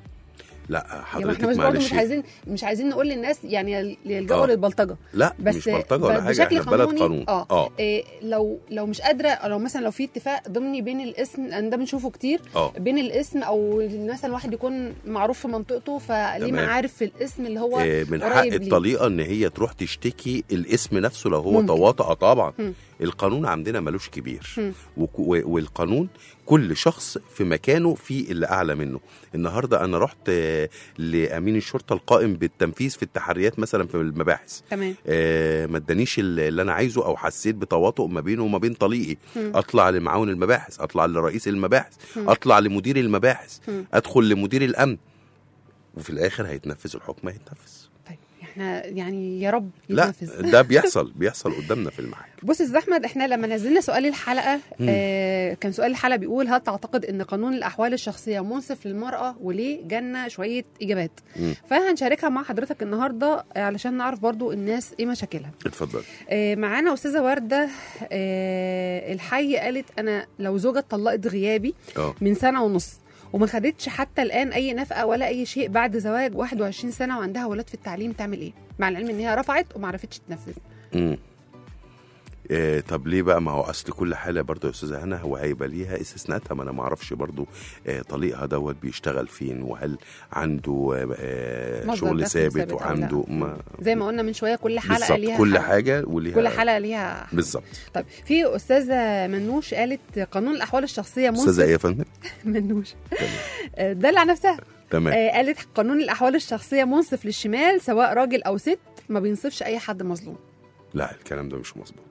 S4: لا
S2: يعني
S4: حضرتك
S2: احنا مش برضه
S4: معلش
S2: مش عايزين مش عايزين نقول للناس يعني يلجأوا
S4: آه.
S2: للبلطجه
S4: لا
S2: بس
S4: مش بلطجه ولا
S2: ب-
S4: حاجه
S2: بشكل
S4: احنا في بلد
S2: قانوني،
S4: قانون
S2: آه.
S4: اه
S2: إيه لو لو مش قادره أو لو مثلا لو في اتفاق ضمني بين الاسم لان ده بنشوفه كتير
S4: اه
S2: بين الاسم او مثلا واحد يكون معروف في منطقته فليه
S4: تمام.
S2: معارف في الاسم اللي هو
S4: آه، من حق
S2: قريب ليه.
S4: الطليقه ان هي تروح تشتكي الاسم نفسه لو هو
S2: ممكن.
S4: تواطأ طبعا
S2: مم.
S4: القانون عندنا ملوش كبير
S2: مم.
S4: وك- و- والقانون كل شخص في مكانه في اللي اعلى منه النهارده انا رحت آه، لامين الشرطه القائم بالتنفيذ في التحريات مثلا في المباحث
S2: تمام
S4: آه، ما ادانيش اللي اللي انا عايزه او حسيت بتواطؤ ما بينه وما بين طليقي
S2: مم.
S4: اطلع لمعاون المباحث اطلع لرئيس المباحث
S2: مم.
S4: اطلع لمدير المباحث
S2: مم.
S4: ادخل لمدير الامن وفي الاخر هيتنفذ الحكم هيتنفذ
S2: طيب احنا يعني يا رب
S4: لا
S2: يتنفذ
S4: ده بيحصل بيحصل قدامنا في المحاكم
S2: بص يا استاذ احمد احنا لما نزلنا سؤال الحلقه آه كان سؤال الحلقه بيقول هل تعتقد ان قانون الاحوال الشخصيه منصف للمراه وليه جالنا شويه اجابات
S4: مم.
S2: فهنشاركها مع حضرتك النهارده آه، علشان نعرف برضو الناس ايه مشاكلها
S4: اتفضل
S2: آه معانا استاذه ورده آه الحي قالت انا لو زوجة اتطلقت غيابي
S4: اه
S2: من سنه ونص وما خدتش حتى الان اي نفقه ولا اي شيء بعد زواج 21 سنه وعندها ولاد في التعليم تعمل ايه مع العلم ان هي رفعت وما عرفتش تنفذ
S4: امم إيه طب ليه بقى ما هو اصل كل حاله برضه يا استاذه هنا هو هيبقى ليها استثناءاتها ما انا ما اعرفش برضه إيه طليقها دوت بيشتغل فين وهل عنده إيه
S2: مصدر
S4: شغل
S2: دخل
S4: ثابت
S2: ثابت أو لا.
S4: وعنده ما
S2: زي ما قلنا من شويه كل حلقه
S4: بالظبط
S2: ليها
S4: كل
S2: حاجة.
S4: حاجه وليها
S2: كل حلقه ليها
S4: بالظبط
S2: طيب في استاذه منوش قالت قانون الاحوال الشخصيه منصف
S4: استاذه ايه يا فندم
S2: منوش آه، دل على نفسها
S4: تمام
S2: آه، قالت قانون الاحوال الشخصيه منصف للشمال سواء راجل او ست ما بينصفش اي حد مظلوم
S4: لا الكلام ده مش مظبوط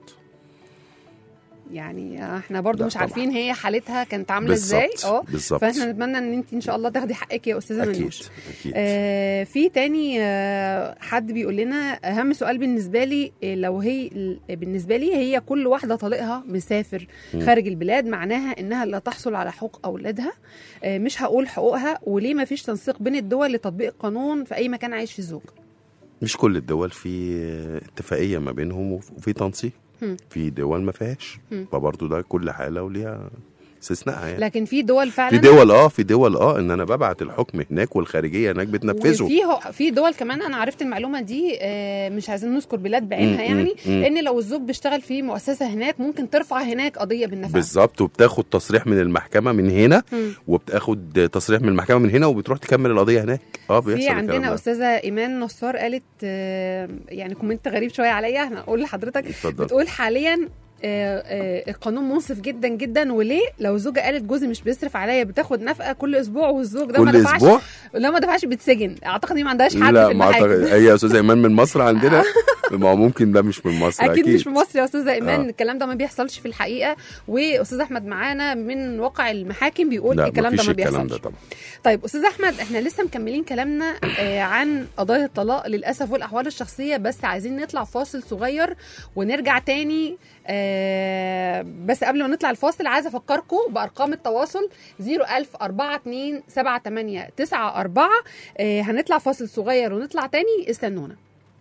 S2: يعني احنا برضو
S4: لا
S2: مش
S4: طبعا.
S2: عارفين هي حالتها كانت عامله ازاي
S4: بالظبط بالظبط
S2: فاحنا نتمنى ان انت ان شاء الله تاخدي حقك يا استاذه
S4: اكيد
S2: منوش
S4: اكيد
S2: آه في تاني آه حد بيقول لنا اهم سؤال بالنسبه لي آه، لو هي بالنسبه لي هي كل واحده طليقها مسافر
S4: مم.
S2: خارج البلاد معناها انها لا تحصل على حقوق اولادها آه مش هقول حقوقها وليه ما فيش تنسيق بين الدول لتطبيق القانون في اي مكان عايش فيه الزوج
S4: مش كل الدول في اتفاقيه ما بينهم وف- وفي تنسيق
S2: مم.
S4: في دول ما فيهاش
S2: مم.
S4: فبرضه ده كل حاله وليها استثناء يعني
S2: لكن في دول فعلا
S4: في دول اه في دول اه ان انا ببعت الحكم هناك والخارجيه هناك بتنفذه
S2: وفي هو- في دول كمان انا عرفت المعلومه دي آه، مش عايزين نذكر بلاد بعينها
S4: مم،
S2: يعني
S4: مم، مم.
S2: ان لو الزوج بيشتغل في مؤسسه هناك ممكن ترفع هناك قضيه بالنفع
S4: بالظبط وبتاخد تصريح من المحكمه من هنا
S2: مم.
S4: وبتاخد تصريح من المحكمه من هنا وبتروح تكمل القضيه هناك اه بيحصل
S2: في
S4: الكلام
S2: عندنا
S4: ده.
S2: استاذه ايمان نصار قالت آه، يعني كومنت غريب شويه عليا انا اقول لحضرتك
S4: اتفضل
S2: بتقول حاليا آه، آه، القانون منصف جدا جدا وليه لو زوجة قالت جوزي مش بيصرف عليا بتاخد نفقه كل اسبوع والزوج ده ما
S4: كل
S2: دفعش
S4: اسبوع
S2: لو ما دفعش بتسجن اعتقد دي ما عندهاش حد
S4: لا
S2: في
S4: ما
S2: المحاكم
S4: اعتقد هي يا استاذه ايمان من مصر عندنا ما هو ممكن ده مش من مصر
S2: اكيد,
S4: اكيد
S2: مش في مصر يا استاذه ايمان
S4: آه.
S2: الكلام ده ما بيحصلش في الحقيقه واستاذ احمد معانا من واقع المحاكم بيقول
S4: لا
S2: الكلام ده
S4: مفيش
S2: ما
S4: الكلام
S2: بيحصلش
S4: ده طبعا
S2: طيب استاذ احمد احنا لسه مكملين كلامنا آه عن قضايا الطلاق للاسف والاحوال الشخصيه بس عايزين نطلع فاصل صغير ونرجع تاني آه بس قبل ما نطلع الفاصل عايزه افكركم بارقام التواصل 01042 7894 آه هنطلع فاصل صغير ونطلع تاني استنونا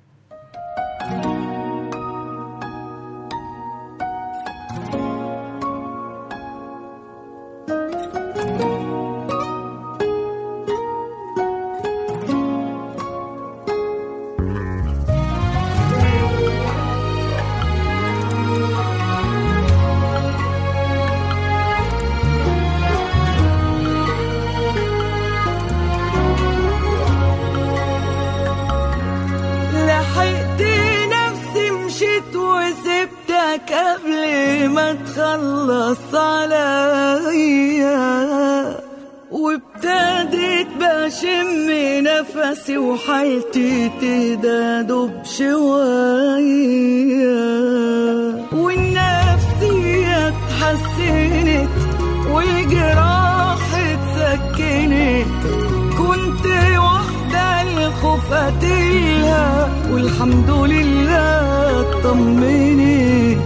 S3: لحقت نفسي مشيت وسبتك قبل ما تخلص عليا وابتديت بشم نفسي وحالتي تهدى بشوية والنفسية اتحسنت والجراح اتسكنت كنت واحدة الخوف قتلها والحمد لله اطمنت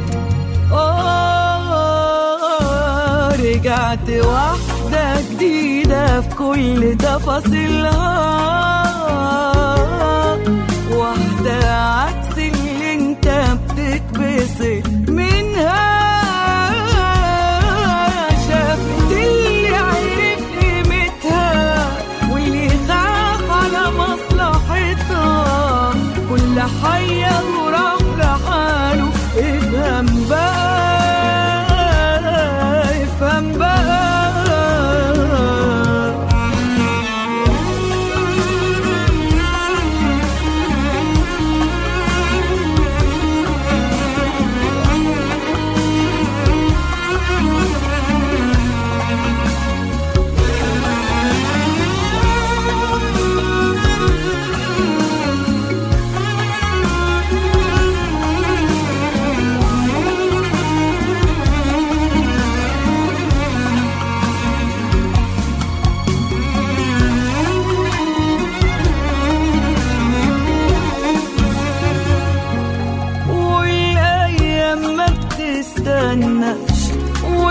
S3: آه رجعت واحدة جديدة في كل تفاصيلها واحدة عكس اللي انت بتتبسط منها شافت اللي عرف قيمتها واللي خاف على مصلحتها كل حية وراح لحاله افهم بقى افهم بقى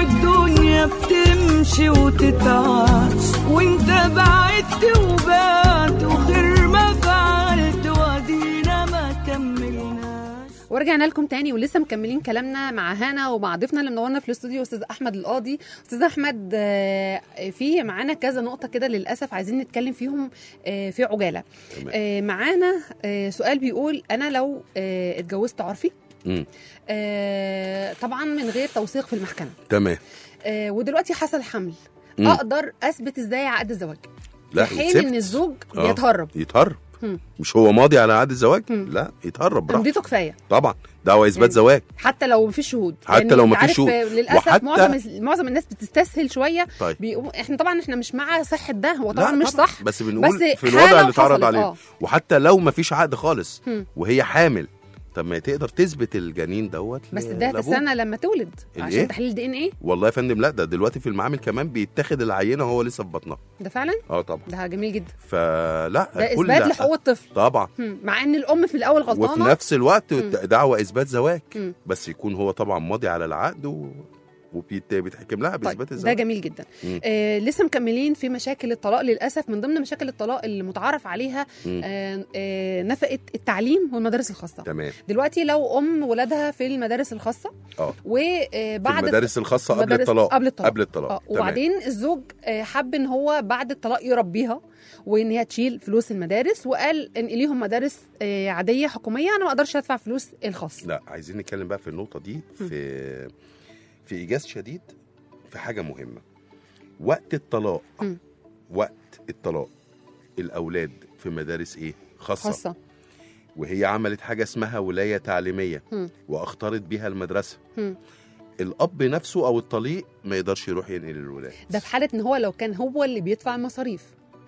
S3: والدنيا بتمشي وتتعاش وانت بعدت وبعت وخير ما فعلت وادينا ما كملناش
S2: ورجعنا لكم تاني ولسه مكملين كلامنا مع هانا ومع ضيفنا اللي منورنا في الاستوديو استاذ احمد القاضي استاذ احمد آه، في معانا كذا نقطه كده للاسف عايزين نتكلم فيهم آه، في عجاله
S4: تمام.
S2: آه، معانا آه، سؤال بيقول انا لو آه، اتجوزت عرفي
S4: مم.
S2: آه، طبعا من غير توثيق في المحكمه
S4: تمام
S2: آه، ودلوقتي حصل حمل
S4: مم.
S2: اقدر اثبت ازاي عقد الزواج
S4: لا
S2: في حين
S4: يتثبت.
S2: ان الزوج
S4: آه.
S2: بيتهرب
S4: يتهرب
S2: مم.
S4: مش هو ماضي على عقد الزواج
S2: مم.
S4: لا يتهرب براحته
S2: تمضيته كفايه
S4: طبعا دعوى اثبات
S2: يعني
S4: زواج
S2: حتى لو مفيش شهود
S4: حتى
S2: لأن
S4: لو
S2: أنت
S4: مفيش
S2: عارف،
S4: شهود.
S2: آه، للاسف
S4: وحتى-
S2: معظم معظم الناس بتستسهل شويه
S4: طيب
S2: بيقوم احنا طبعا احنا مش مع صحه ده هو
S4: لا
S2: طبعا مش صح
S4: بس بنقول
S2: بس
S4: في
S2: حالة
S4: الوضع اللي اتعرض
S2: وحصلت،
S4: عليه
S2: آه.
S4: وحتى لو ما فيش عقد خالص
S2: هم.
S4: وهي حامل طب ما تقدر تثبت الجنين دوت
S2: بس
S4: ل-
S2: ده
S4: لأبوه.
S2: تستنى لما تولد
S4: الإيه؟
S2: عشان تحليل دي ان ايه
S4: والله يا فندم لا ده دلوقتي في المعامل كمان بيتاخد العينه وهو لسه في بطنها
S2: ده فعلا
S4: اه طبعا
S2: ده جميل جدا
S4: فلا
S2: ده
S4: كل-
S2: اثبات لحقوق الطفل
S4: طبعا
S2: هم. مع ان الام في الاول
S4: وفي
S2: غلطانه
S4: نفس الوقت
S2: مم.
S4: دعوى اثبات زواج
S2: مم.
S4: بس يكون هو طبعا ماضي على العقد و... وبيتحكم لها باثبات
S2: طيب ده
S4: الزواج
S2: جميل جدا
S4: مم.
S2: آه لسه مكملين في مشاكل الطلاق للاسف من ضمن مشاكل الطلاق اللي متعارف عليها
S4: مم.
S2: آه آه نفقه التعليم والمدارس الخاصه
S4: تمام
S2: دلوقتي لو ام ولادها في المدارس الخاصه
S4: اه
S2: وبعد
S4: في المدارس الخاصه قبل
S2: مدارس-
S4: الطلاق
S2: قبل الطلاق.
S4: قبل الطلاق
S2: اه
S4: تمام.
S2: وبعدين الزوج آه، حب ان هو بعد الطلاق يربيها وان هي تشيل فلوس المدارس وقال انقليهم مدارس آه، عاديه حكوميه انا ما اقدرش ادفع فلوس الخاص
S4: لا عايزين نتكلم بقى في النقطه دي في في ايجاز شديد في حاجه مهمه وقت الطلاق
S2: مم.
S4: وقت الطلاق الاولاد في مدارس ايه خاصه,
S2: خاصه
S4: وهي عملت حاجه اسمها ولايه تعليميه
S2: مم.
S4: واختارت بيها المدرسه
S2: مم.
S4: الاب نفسه او الطليق ما يقدرش يروح ينقل الولاد
S2: ده في حاله ان هو لو كان هو اللي بيدفع المصاريف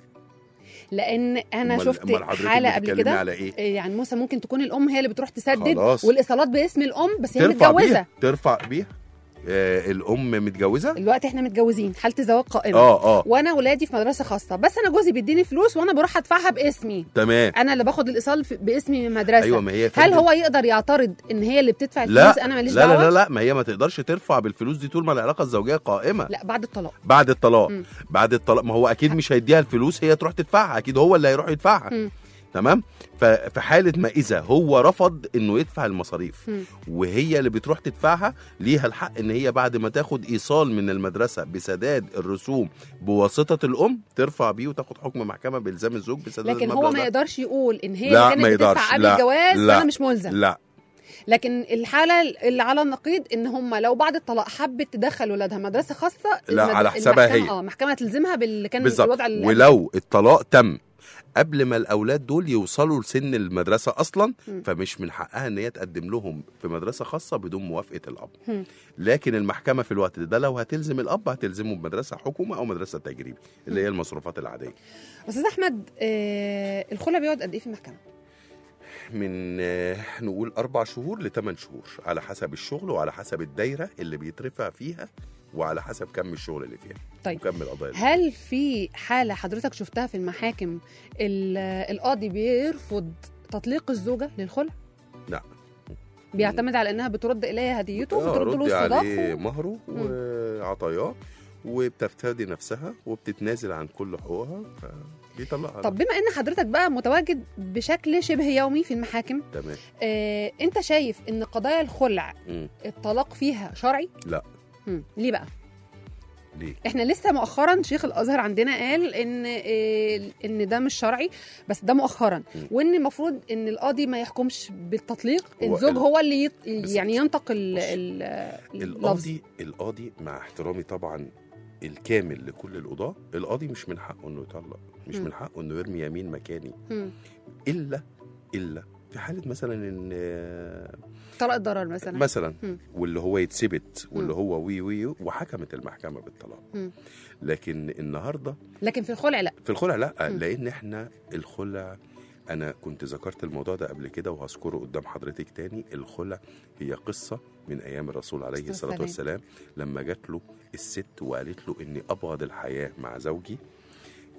S2: لان انا
S4: أمال-
S2: شفت
S4: أمال حضرتك
S2: حاله قبل
S4: بتتكلمي
S2: كده
S4: على ايه
S2: آه، يعني موسى ممكن تكون الام هي اللي بتروح تسدد
S4: خلاص.
S2: والايصالات باسم الام بس هي
S4: ترفع
S2: متجوزه
S4: بيها ترفع بيها آه الام متجوزه
S2: دلوقتي احنا متجوزين حاله زواج قائمه
S4: اه اه
S2: وانا ولادي في مدرسه خاصه بس انا جوزي بيديني فلوس وانا بروح ادفعها باسمي
S4: تمام
S2: انا اللي باخد الايصال في- باسمي من المدرسه
S4: ايوه ما هي يا
S2: هل
S4: فندم.
S2: هو يقدر يعترض ان هي اللي بتدفع
S4: لا
S2: الفلوس انا ماليش
S4: لا,
S2: دعوه
S4: لا لا لا ما هي ما تقدرش ترفع بالفلوس دي طول ما العلاقه الزوجيه قائمه
S2: لا بعد الطلاق
S4: بعد الطلاق
S2: مم.
S4: بعد الطلاق ما هو اكيد مش هيديها الفلوس هي تروح تدفعها اكيد هو اللي هيروح يدفعها
S2: مم.
S4: تمام ففي حاله ما اذا هو رفض انه يدفع المصاريف
S2: مم.
S4: وهي اللي بتروح تدفعها ليها الحق ان هي بعد ما تاخد ايصال من المدرسه بسداد الرسوم بواسطه الام ترفع بيه وتاخد حكم محكمه بالزام الزوج بسداد
S2: لكن
S4: المبلغ
S2: هو ما
S4: ده.
S2: يقدرش يقول ان هي
S4: لا،
S2: اللي
S4: ما
S2: كانت
S4: يقدرش.
S2: بتدفع قبل
S4: لا،
S2: الجواز
S4: لا،
S2: فانا مش ملزم
S4: لا
S2: لكن الحاله اللي على النقيض ان هم لو بعد الطلاق حبت تدخل ولادها مدرسه خاصه
S4: لا،
S2: المد-
S4: على حسابها
S2: المحكمة-
S4: هي.
S2: اه محكمه تلزمها باللي كان
S4: بالظبط
S2: الوضع اللي
S4: ولو الطلاق تم قبل ما الاولاد دول يوصلوا لسن المدرسه اصلا
S2: مم.
S4: فمش من حقها ان هي تقدم لهم في مدرسه خاصه بدون موافقه الاب
S2: مم.
S4: لكن المحكمه في الوقت ده لو هتلزم الاب هتلزمه بمدرسه حكومه او مدرسه تجريبي اللي هي المصروفات العاديه
S2: استاذ احمد آه الخلع بيقعد قد ايه في المحكمه
S4: من آه، نقول اربع شهور لثمان شهور على حسب الشغل وعلى حسب الدايره اللي بيترفع فيها وعلى حسب كم الشغل اللي فيها
S2: طيب.
S4: وكم القضايا اللي
S2: هل في حاله حضرتك شفتها في المحاكم ال- القاضي بيرفض تطليق الزوجه للخلع
S4: لا.
S2: بيعتمد على انها بترد اليها هديته
S4: آه،
S2: وبترد له
S4: ردي
S2: الصداق
S4: عليه
S2: و...
S4: مهره وعطاياه وبتفتدي نفسها وبتتنازل عن كل حقوقها فبيطلقها
S2: طب بما ان حضرتك بقى متواجد بشكل شبه يومي في المحاكم
S4: تمام
S2: آه، انت شايف ان قضايا الخلع
S4: مم.
S2: الطلاق فيها شرعي
S4: لا.
S2: مم. ليه بقى
S4: ليه
S2: احنا لسه مؤخرا شيخ الازهر عندنا قال ان آه، ان ده مش شرعي بس ده مؤخرا
S4: مم.
S2: وان المفروض ان القاضي ما يحكمش بالتطليق
S4: هو
S2: الزوج
S4: ال-
S2: هو اللي يط...
S4: بس-
S2: يعني ينطق ال...
S4: بص.
S2: ال... اللفظ
S4: القاضي القاضي مع احترامي طبعا الكامل لكل القضاة القاضي مش من حقه انه يطلق مش
S2: مم.
S4: من حقه انه يرمي يمين مكاني
S2: مم.
S4: الا الا في حاله مثلا ان آه،
S2: طلاق الضرر مثلا
S4: مثلا
S2: مم.
S4: واللي هو يتثبت واللي
S2: مم.
S4: هو وي وي وحكمت المحكمه بالطلاق
S2: مم.
S4: لكن النهارده
S2: لكن في الخلع لا
S4: في الخلع لا
S2: مم.
S4: لان احنا الخلع انا كنت ذكرت الموضوع ده قبل كده وهذكره قدام حضرتك تاني الخلع هي قصه من ايام الرسول عليه الصلاه
S2: والسلام.
S4: والسلام لما جات له الست وقالت له اني ابغض الحياه مع زوجي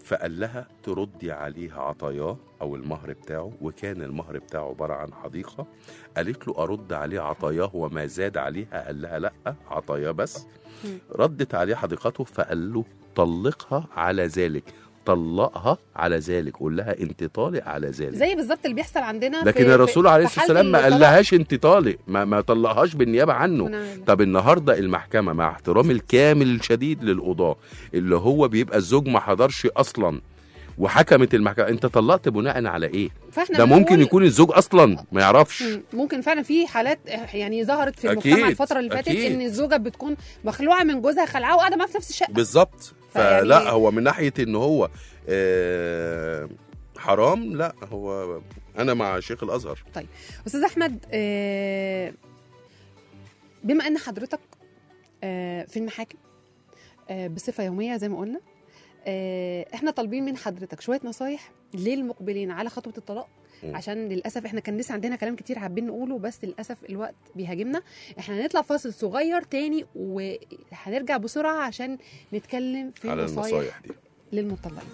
S4: فقال لها تردي عليه عطاياه او المهر بتاعه وكان المهر بتاعه عباره عن حديقه قالت له ارد عليه عطاياه وما زاد عليها قال لها لا عطاياه بس
S2: مم.
S4: ردت عليه حديقته فقال له طلقها على ذلك طلقها على ذلك قول لها انت طالق على ذلك
S2: زي بالظبط اللي بيحصل عندنا
S4: لكن
S2: في-
S4: الرسول
S2: في-
S4: عليه
S2: في
S4: الصلاه
S2: حالة
S4: والسلام ما
S2: الطلاق.
S4: قالهاش انت طالق ما, ما طلقهاش بالنيابه عنه
S2: ونعم.
S4: طب النهارده المحكمه مع احترام الكامل الشديد للقضاه اللي هو بيبقى الزوج ما حضرش اصلا وحكمت المحكمه انت طلقت بناء على ايه
S2: فاحنا
S4: ده ممكن
S2: بنقول-
S4: يكون الزوج اصلا ما يعرفش
S2: مم. ممكن فعلا في حالات يعني ظهرت في
S4: أكيد،
S2: المجتمع الفتره اللي فاتت
S4: أكيد.
S2: ان الزوجه بتكون مخلوعه من جوزها خلعاه وقاعده معاه في نفس الشقه
S4: بالظبط
S2: فيعني-
S4: فلا هو من ناحيه ان هو آه حرام لا هو انا مع شيخ الازهر
S2: استاذ احمد آه، بما ان حضرتك آه، في المحاكم آه، بصفه يوميه زي ما قلنا آه، احنا طالبين من حضرتك شويه نصايح للمقبلين على خطوه الطلاق
S4: مم.
S2: عشان للاسف احنا كان لسه عندنا كلام كتير حابين نقوله بس للاسف الوقت بيهاجمنا احنا هنطلع فاصل صغير تاني وهنرجع بسرعه عشان نتكلم في
S4: على
S2: نصايح
S4: النصايح دي
S2: للمطلقين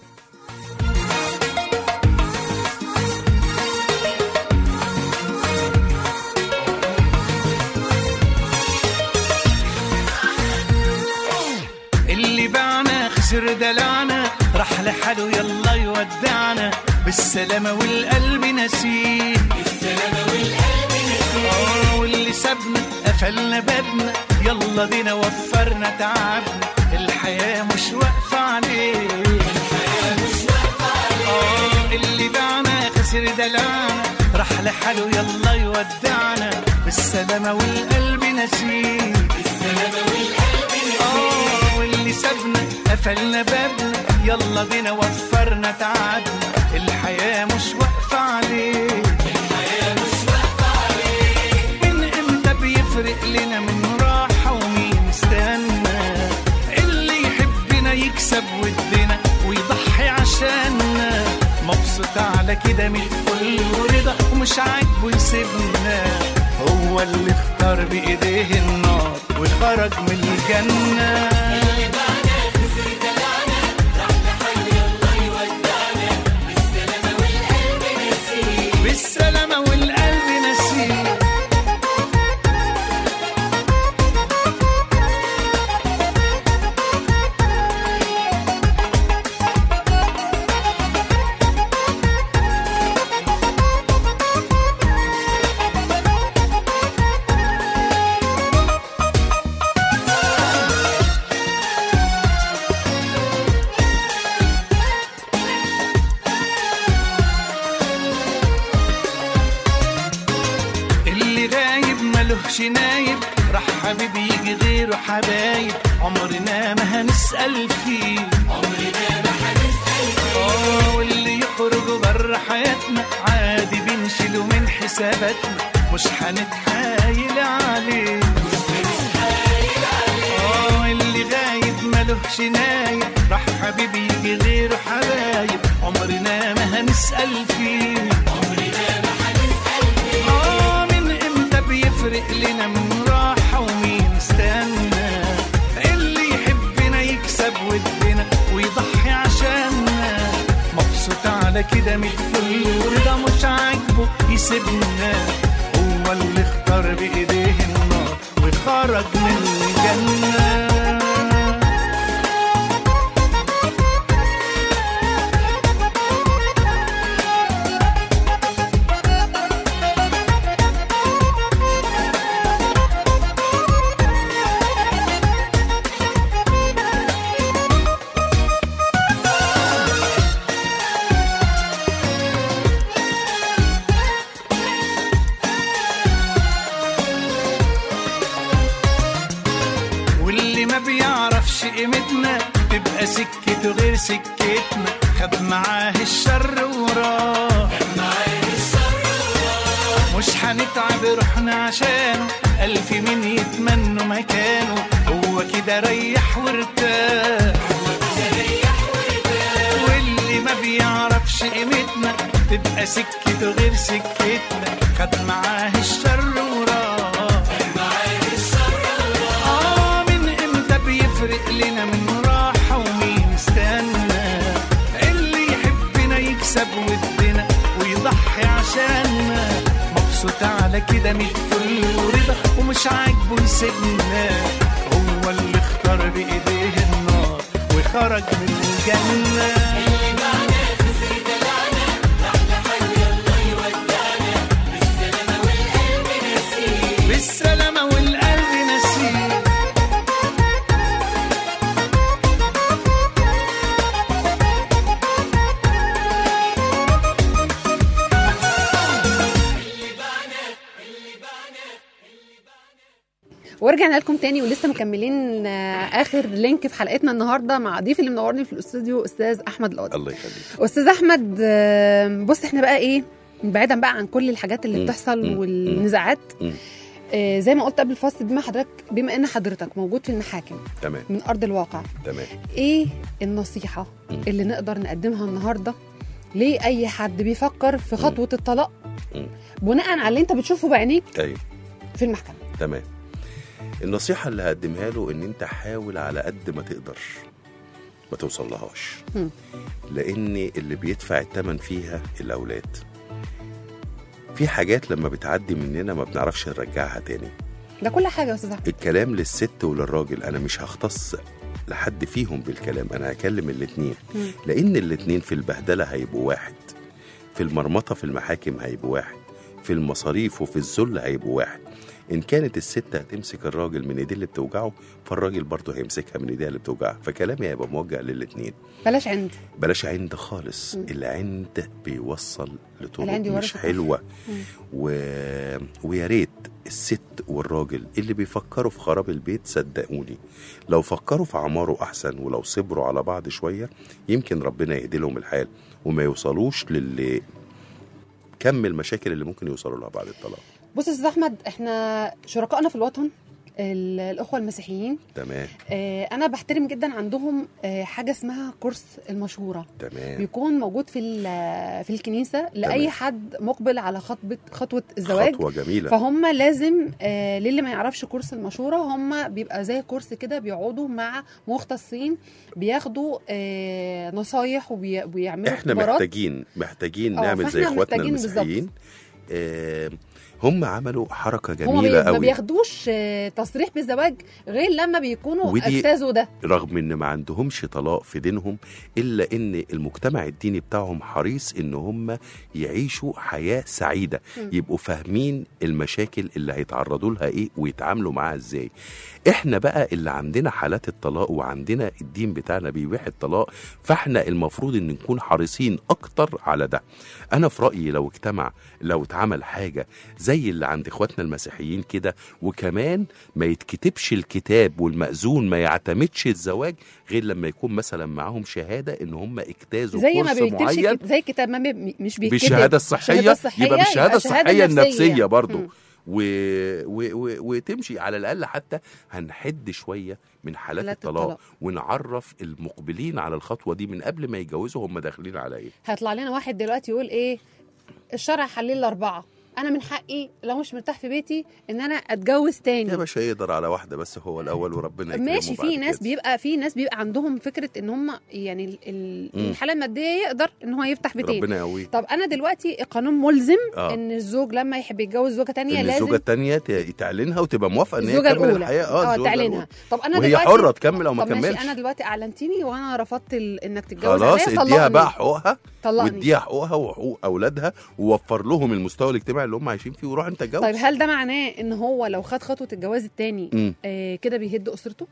S7: اللي باعنا خسر دلعنا راح لحاله يلا يودعنا بالسلامة والقلب نسيه بالسلامة والقلب نسيه واللي سابنا قفلنا بابنا يلا بينا وفرنا تعبنا الحياة مش واقفة عليه الحياة مش واقفة عليه اللي باعنا خسر دلعنا راح لحاله يلا يودعنا بالسلامة والقلب نسيه آه، واللي سابنا قفلنا بابنا يلا بينا وفرنا تعبنا الحياة مش واقفة عليه الحياة مش واقفة عليه من امتى بيفرق لنا من راحة ومين استنى اللي يحبنا يكسب ودنا ويضحي عشاننا مبسوط على كده من الفل ورضا ومش عاجبه يسيبنا هو اللي اختار بايديه النار وخرج من الجنه بالسلامة والقلب نسيه اللي غايب ملهش نايب راح حبيب يجي غيره حبايب عمرنا ما هنسأل فيه عمرنا ما هنسأل فيه اه واللي يخرج بره حياتنا عادي بنشيله من حساباتنا مش هنتحايل عليه اه اللي غايب ملهش نايب راح حبيب يجي غيره حبايب عمرنا ما هنسأل فيه آه من امتى بيفرق لنا من راحة ومين استنى اللي يحبنا يكسب ودنا ويضحي عشاننا مبسوط على كده من الفل ورضا مش عاجبه يسيبنا هو اللي اختار بايديه النار وخرج من الجنه واللي ما بيعرفش قيمتنا تبقى سكته غير سكتنا خد معاه الشر وراه مش هنتعب روحنا عشانه ألف مين يتمنوا مكانه هو كده ريح وارتاح واللي ما بيعرفش قيمتنا تبقى سكته غير سكتنا خد معاه الشر وراه آه من امتى بيفرق لنا من راحة ومين استنى كده ميت فل ورضا ومش عاجبه يسيبنا هو اللي اختار بايديه النار وخرج من الجنه بالسلامة والقلب نسيه
S2: ورجعنا لكم تاني ولسه مكملين آه، اخر لينك في حلقتنا النهارده مع ضيف اللي منورني في الاستوديو استاذ احمد القاضي
S4: الله يخليك
S2: استاذ احمد آه، بص احنا بقى ايه بعيدا بقى عن كل الحاجات اللي
S4: مم.
S2: بتحصل
S4: مم.
S2: والنزاعات
S4: مم.
S2: آه، زي ما قلت قبل الفصل بما حضرتك بما ان حضرتك موجود في المحاكم
S4: تمام
S2: من ارض الواقع
S4: تمام
S2: ايه النصيحه
S4: مم.
S2: اللي نقدر نقدمها النهارده لاي حد بيفكر في خطوه الطلاق
S4: مم.
S2: بناء على اللي انت بتشوفه بعينيك
S4: ايوه
S2: في المحكمه
S4: تمام النصيحة اللي هقدمها له إن أنت حاول على قد ما تقدر ما توصل لهاش
S2: مم.
S4: لأن اللي بيدفع الثمن فيها الأولاد في حاجات لما بتعدي مننا ما بنعرفش نرجعها تاني
S2: ده كل حاجه يا استاذ احمد
S4: الكلام للست وللراجل أنا مش هختص لحد فيهم بالكلام أنا هكلم الاتنين
S2: مم.
S4: لأن الاتنين في البهدلة هيبقوا واحد في المرمطة في المحاكم هيبقوا واحد في المصاريف وفي الذل هيبقوا واحد إن كانت الست هتمسك الراجل من إيديه اللي بتوجعه فالراجل برضه هيمسكها من إيديها اللي بتوجعها فكلامي هيبقى موجه للاتنين
S2: بلاش عند
S4: بلاش عند خالص
S2: مم.
S4: العند بيوصل لطرق
S2: العند يورث
S4: مش
S2: الكفر.
S4: حلوة
S2: مم.
S4: و... ويا ريت الست والراجل اللي بيفكروا في خراب البيت صدقوني لو فكروا في عماره احسن ولو صبروا على بعض شويه يمكن ربنا يهدي لهم الحال وما يوصلوش للي كم المشاكل اللي ممكن يوصلوا لها بعد الطلاق
S2: بص يا استاذ احمد احنا شركائنا في الوطن ال- الاخوه المسيحيين
S4: تمام
S2: آه، انا بحترم جدا عندهم آه، حاجه اسمها كورس المشوره
S4: تمام
S2: بيكون موجود في ال- في الكنيسه لاي
S4: تمام.
S2: حد مقبل على خطبه خطوه الزواج
S4: خطوه جميله
S2: فهم لازم آه للي ما يعرفش كورس المشوره هم بيبقى زي كورس كده بيقعدوا مع مختصين بياخدوا آه نصايح وبي- وبيعملوا
S4: احنا
S2: اختبارات
S4: محتاجين محتاجين
S2: آه،
S4: نعمل زي
S2: فإحنا
S4: اخواتنا
S2: محتاجين بالظبط.
S4: المسيحيين آه هم عملوا حركه
S2: هم
S4: جميله
S2: بي... ما
S4: قوي
S2: بياخدوش آه تصريح بالزواج غير لما بيكونوا
S4: ودي-
S2: اجتازوا ده
S4: رغم ان ما عندهمش طلاق في دينهم الا ان المجتمع الديني بتاعهم حريص ان هم يعيشوا حياه سعيده
S2: م.
S4: يبقوا فاهمين المشاكل اللي هيتعرضوا لها ايه ويتعاملوا معاها ازاي احنا بقى اللي عندنا حالات الطلاق وعندنا الدين بتاعنا بيبيح الطلاق فاحنا المفروض ان نكون حريصين اكتر على ده انا في رايي لو اجتمع لو اتعمل حاجه زي اللي عند اخواتنا المسيحيين كده وكمان ما يتكتبش الكتاب والمأذون ما يعتمدش الزواج غير لما يكون مثلا معاهم شهاده ان هم اجتازوا
S2: زي ما
S4: كورس
S2: بيكتبش
S4: معين
S2: كت- زي الكتاب ما بي... مش بيكتب
S4: بالشهاده الصحيه يبقى بالشهاده الصحيه النفسيه برضو
S2: مم.
S4: و... و... و... وتمشي على الاقل حتى هنحد شويه من حالات
S2: حالات
S4: الطلاق,
S2: الطلاق.
S4: ونعرف المقبلين على الخطوه دي من قبل ما يتجوزوا هم داخلين على ايه
S2: هيطلع لنا واحد دلوقتي يقول ايه الشرع حلل لي اربعه انا من حقي لو مش مرتاح في بيتي ان انا اتجوز
S4: يا
S2: تاني
S4: باشا يقدر على واحده بس هو الاول وربنا يكرمه
S2: ماشي
S4: بعد
S2: في ناس
S4: كده.
S2: بيبقى في ناس بيبقى عندهم فكره ان هم يعني ال- ال-
S4: مم.
S2: الحاله الماديه يقدر ان هو يفتح بيتين
S4: ربنا يقويه
S2: طب انا دلوقتي القانون ملزم
S4: آه.
S2: ان الزوج لما يحب يتجوز زوجه تانية
S4: ان
S2: لازم
S4: الزوجه الثانيه تعلنها وتبقى موافقه ان هي
S2: الزوجه
S4: تكمل
S2: الاولى
S4: الحياه اه الزوجة
S2: تعلنها
S4: الأولى.
S2: طب انا
S4: وهي
S2: دلوقتي
S4: حره تكمل او ما
S2: طب ماشي
S4: كملش
S2: انا دلوقتي اعلنتيني وانا رفضت ال... انك تتجوز
S4: خلاص
S2: عليا،
S4: اديها
S2: طلقني.
S4: بقى حقوقها
S2: طلقني
S4: واديها حقوقها وحقوق اولادها ووفر لهم المستوى الاجتماعي اللي هم عايشين فيه وروح انت اتجوز
S2: طيب هل ده معناه ان هو لو خد خطوه الجواز التاني
S4: مم.
S2: آه كده بيهد اسرته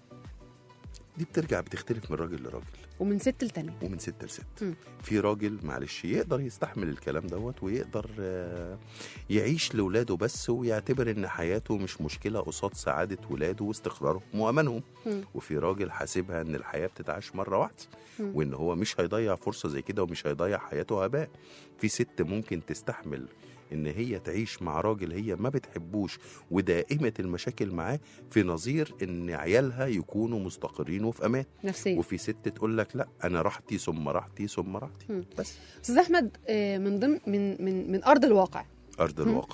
S4: دي بترجع بتختلف من راجل لراجل
S2: ومن ست لتانية
S4: ومن ست لست
S2: مم.
S4: في راجل معلش يقدر يستحمل الكلام دوت ويقدر آه، يعيش لاولاده بس ويعتبر ان حياته مش مشكله قصاد سعاده ولاده واستقرارهم وامانهم
S2: مم.
S4: وفي راجل حاسبها ان الحياه بتتعاش مره واحده
S2: مم.
S4: وان هو مش هيضيع فرصه زي كده ومش هيضيع حياته هباء في ست ممكن تستحمل ان هي تعيش مع راجل هي ما بتحبوش ودائمه المشاكل معاه في نظير ان عيالها يكونوا مستقرين وفي امان
S2: نفسيا
S4: وفي ست تقول لك لا انا راحتي ثم راحتي ثم راحتي
S2: مم.
S4: بس
S2: استاذ احمد آه من ضمن من من من ارض الواقع
S4: ارض الواقع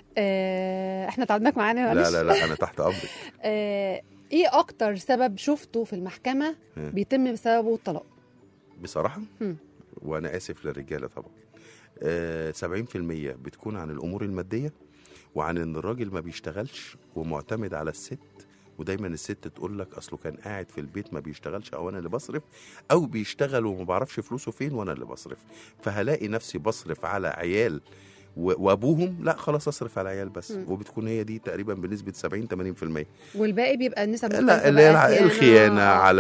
S2: آه احنا تعبناك معانا
S4: لا
S2: معلش
S4: لا لا انا تحت امرك
S2: آه ايه اكتر سبب شفته في المحكمه
S4: مم.
S2: بيتم بسببه الطلاق
S4: بصراحه
S2: مم.
S4: وانا اسف للرجاله طبعا آه 70% بتكون عن الامور الماديه وعن ان الراجل ما بيشتغلش ومعتمد على الست ودايما الست تقول لك اصله كان قاعد في البيت ما بيشتغلش او انا اللي بصرف او بيشتغل وما بعرفش فلوسه فين وانا اللي بصرف فهلاقي نفسي بصرف على عيال و- وابوهم لا خلاص اصرف على عيال بس
S2: مم.
S4: وبتكون هي دي تقريبا بنسبه 70 80%
S2: والباقي بيبقى نسب مختلفة
S4: لا اللي هي
S2: بقى
S4: الع- الخيانه
S2: آه،
S4: على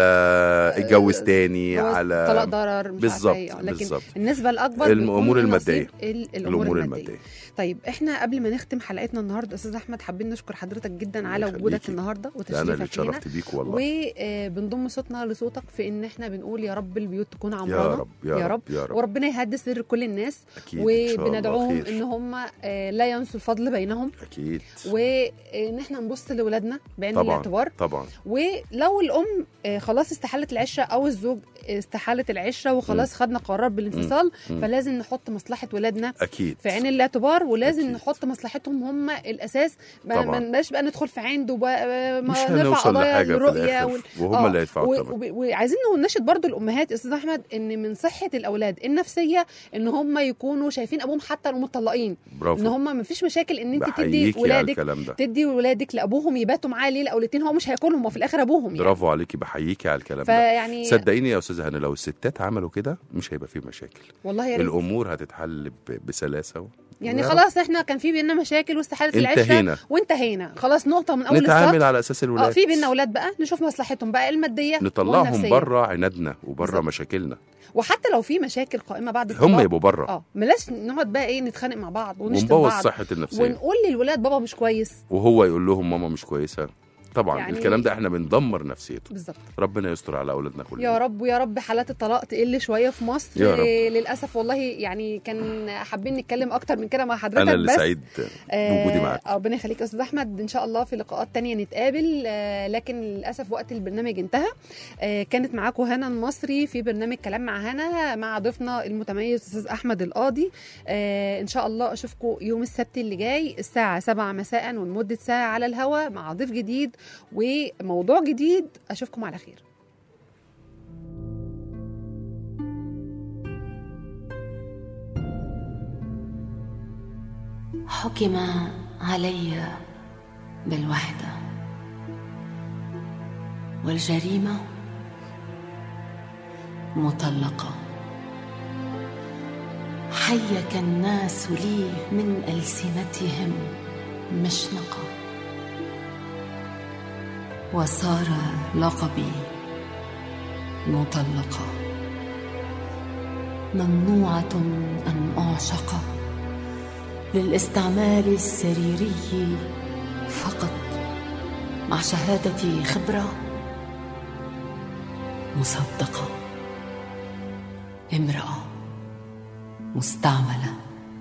S4: اتجوز تاني
S2: جواز،
S4: على
S2: طلاق ضرر مش
S4: بالظبط،
S2: عارفة إيه. لكن
S4: بالظبط.
S2: النسبة الأكبر
S4: الأمور
S2: بتكون نصيب
S4: المادية.
S2: ال-
S4: الامور الماديه
S2: طيب احنا قبل ما نختم حلقتنا النهارده استاذ احمد حابين نشكر حضرتك جدا على
S4: يخليكي.
S2: وجودك النهارده
S4: ده انا اللي
S2: وتشريفك لينا
S4: اتشرفت بيك والله
S2: وبنضم صوتنا لصوتك في ان احنا بنقول يا رب البيوت تكون
S4: يا
S2: عمرانه
S4: رب يا رب يا رب
S2: وربنا يهدي سر كل الناس
S4: اكيد إن شاء الله
S2: وبندعوهم
S4: خير.
S2: ان هم آه، لا ينسوا الفضل بينهم
S4: اكيد
S2: وان احنا نبص لاولادنا بعين
S4: طبعا
S2: الاعتبار
S4: طبعا
S2: ولو الام آه، خلاص استحالت العشره او الزوج استحالت العشره وخلاص خدنا قرار بالانفصال
S4: مم.
S2: فلازم نحط مصلحه ولادنا
S4: اكيد
S2: في عين الاعتبار ولازم
S4: أكيد.
S2: نحط مصلحتهم هم الاساس ما
S4: طبعا.
S2: ما نبقاش بقى ندخل في عند وما
S4: مش
S2: نرفع
S4: هنوصل
S2: قضايا
S4: لحاجه في
S2: للرؤيه
S4: الاخر
S2: وال...
S4: وهم
S2: آه،
S4: اللي هيدفعوا
S2: و-
S4: الثمن
S2: و- وعايزين ننشد برضو الامهات يا استاذ احمد ان من صحه الاولاد النفسيه ان هم يكونوا شايفين ابوهم حتى لو مطلقين ان
S4: برافو
S2: هم ما فيش مشاكل ان انت تدي
S4: بحييكي على
S2: ولادك
S4: الكلام ده
S2: تدي ولادك لابوهم يباتوا معاه ليله او ليلتين هو مش هياكلهم هو في الاخر ابوهم يعني
S4: برافو عليكي بحييكي على الكلام ده
S2: فيعني
S4: صدقيني يا استاذه هنا لو الستات عملوا كده مش هيبقى فيه مشاكل
S2: والله يا ريت
S4: الامور هتتحل ب- بسلاسه و...
S2: يعني
S4: ويا
S2: خلاص احنا كان في بينا مشاكل واستحاله العشره
S4: انتهينا
S2: وانتهينا خلاص نقطه من اول
S4: نتعامل
S2: السطر
S4: على اساس الولاد
S2: اه في بينا اولاد بقى نشوف مصلحتهم بقى الماديه
S4: نطلعهم
S2: والنفسية.
S4: بره عنادنا وبره
S2: بالظبط.
S4: مشاكلنا
S2: وحتى لو في مشاكل قائمه بعد
S4: هم
S2: الطلاق
S4: يبقوا بره
S2: اه بلاش نقعد بقى ايه نتخانق مع بعض ونشتم
S4: ونبوظ
S2: بعض
S4: صحه النفسيه
S2: ونقول للولاد بابا مش كويس
S4: وهو يقول لهم ماما مش كويسه طبعا
S2: يعني-
S4: يعني الكلام ده احنا بندمر نفسيته
S2: بالظبط
S4: ربنا يستر على اولادنا كلنا
S2: يا رب ويا رب حالات الطلاق تقل شويه في مصر
S4: يا رب.
S2: إيه، للاسف والله يعني كان حابين نتكلم اكتر من كده مع حضرتك
S4: انا اللي
S2: بس
S4: سعيد بوجودي معاك
S2: آه، ربنا يخليك يا استاذ احمد ان شاء الله في لقاءات تانية نتقابل آه، لكن للاسف وقت البرنامج انتهى آه، كانت معاكم هنا المصري في برنامج كلام مع هنا مع ضيفنا المتميز استاذ احمد القاضي آه، ان شاء الله اشوفكم يوم السبت اللي جاي الساعه 7 مساء ولمده ساعه على الهواء مع ضيف جديد وموضوع جديد اشوفكم على خير
S8: حكم علي بالوحدة والجريمة مطلقة حيك الناس لي من ألسنتهم مشنقة وصار لقبي مطلقة ممنوعة أن أعشق للاستعمال السريري فقط مع شهادة خبرة مصدقة امرأة مستعملة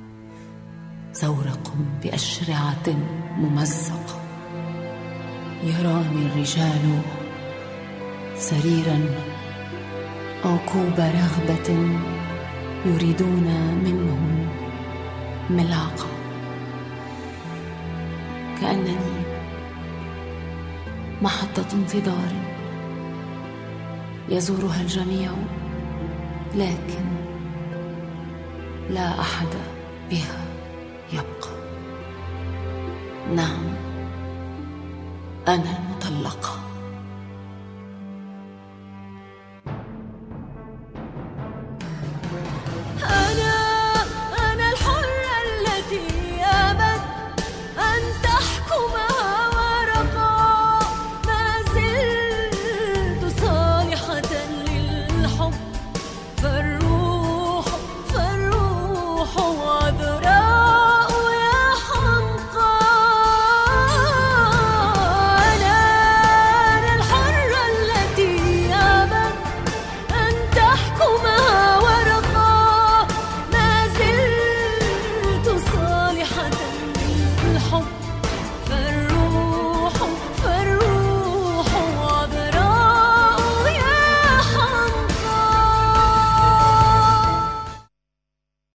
S8: زورق بأشرعة ممزقة يراني الرجال سريرا أو كوب رغبة يريدون منه ملعقة كأنني محطة انتظار يزورها الجميع لكن لا أحد بها يبقى نعم أنا المطلقة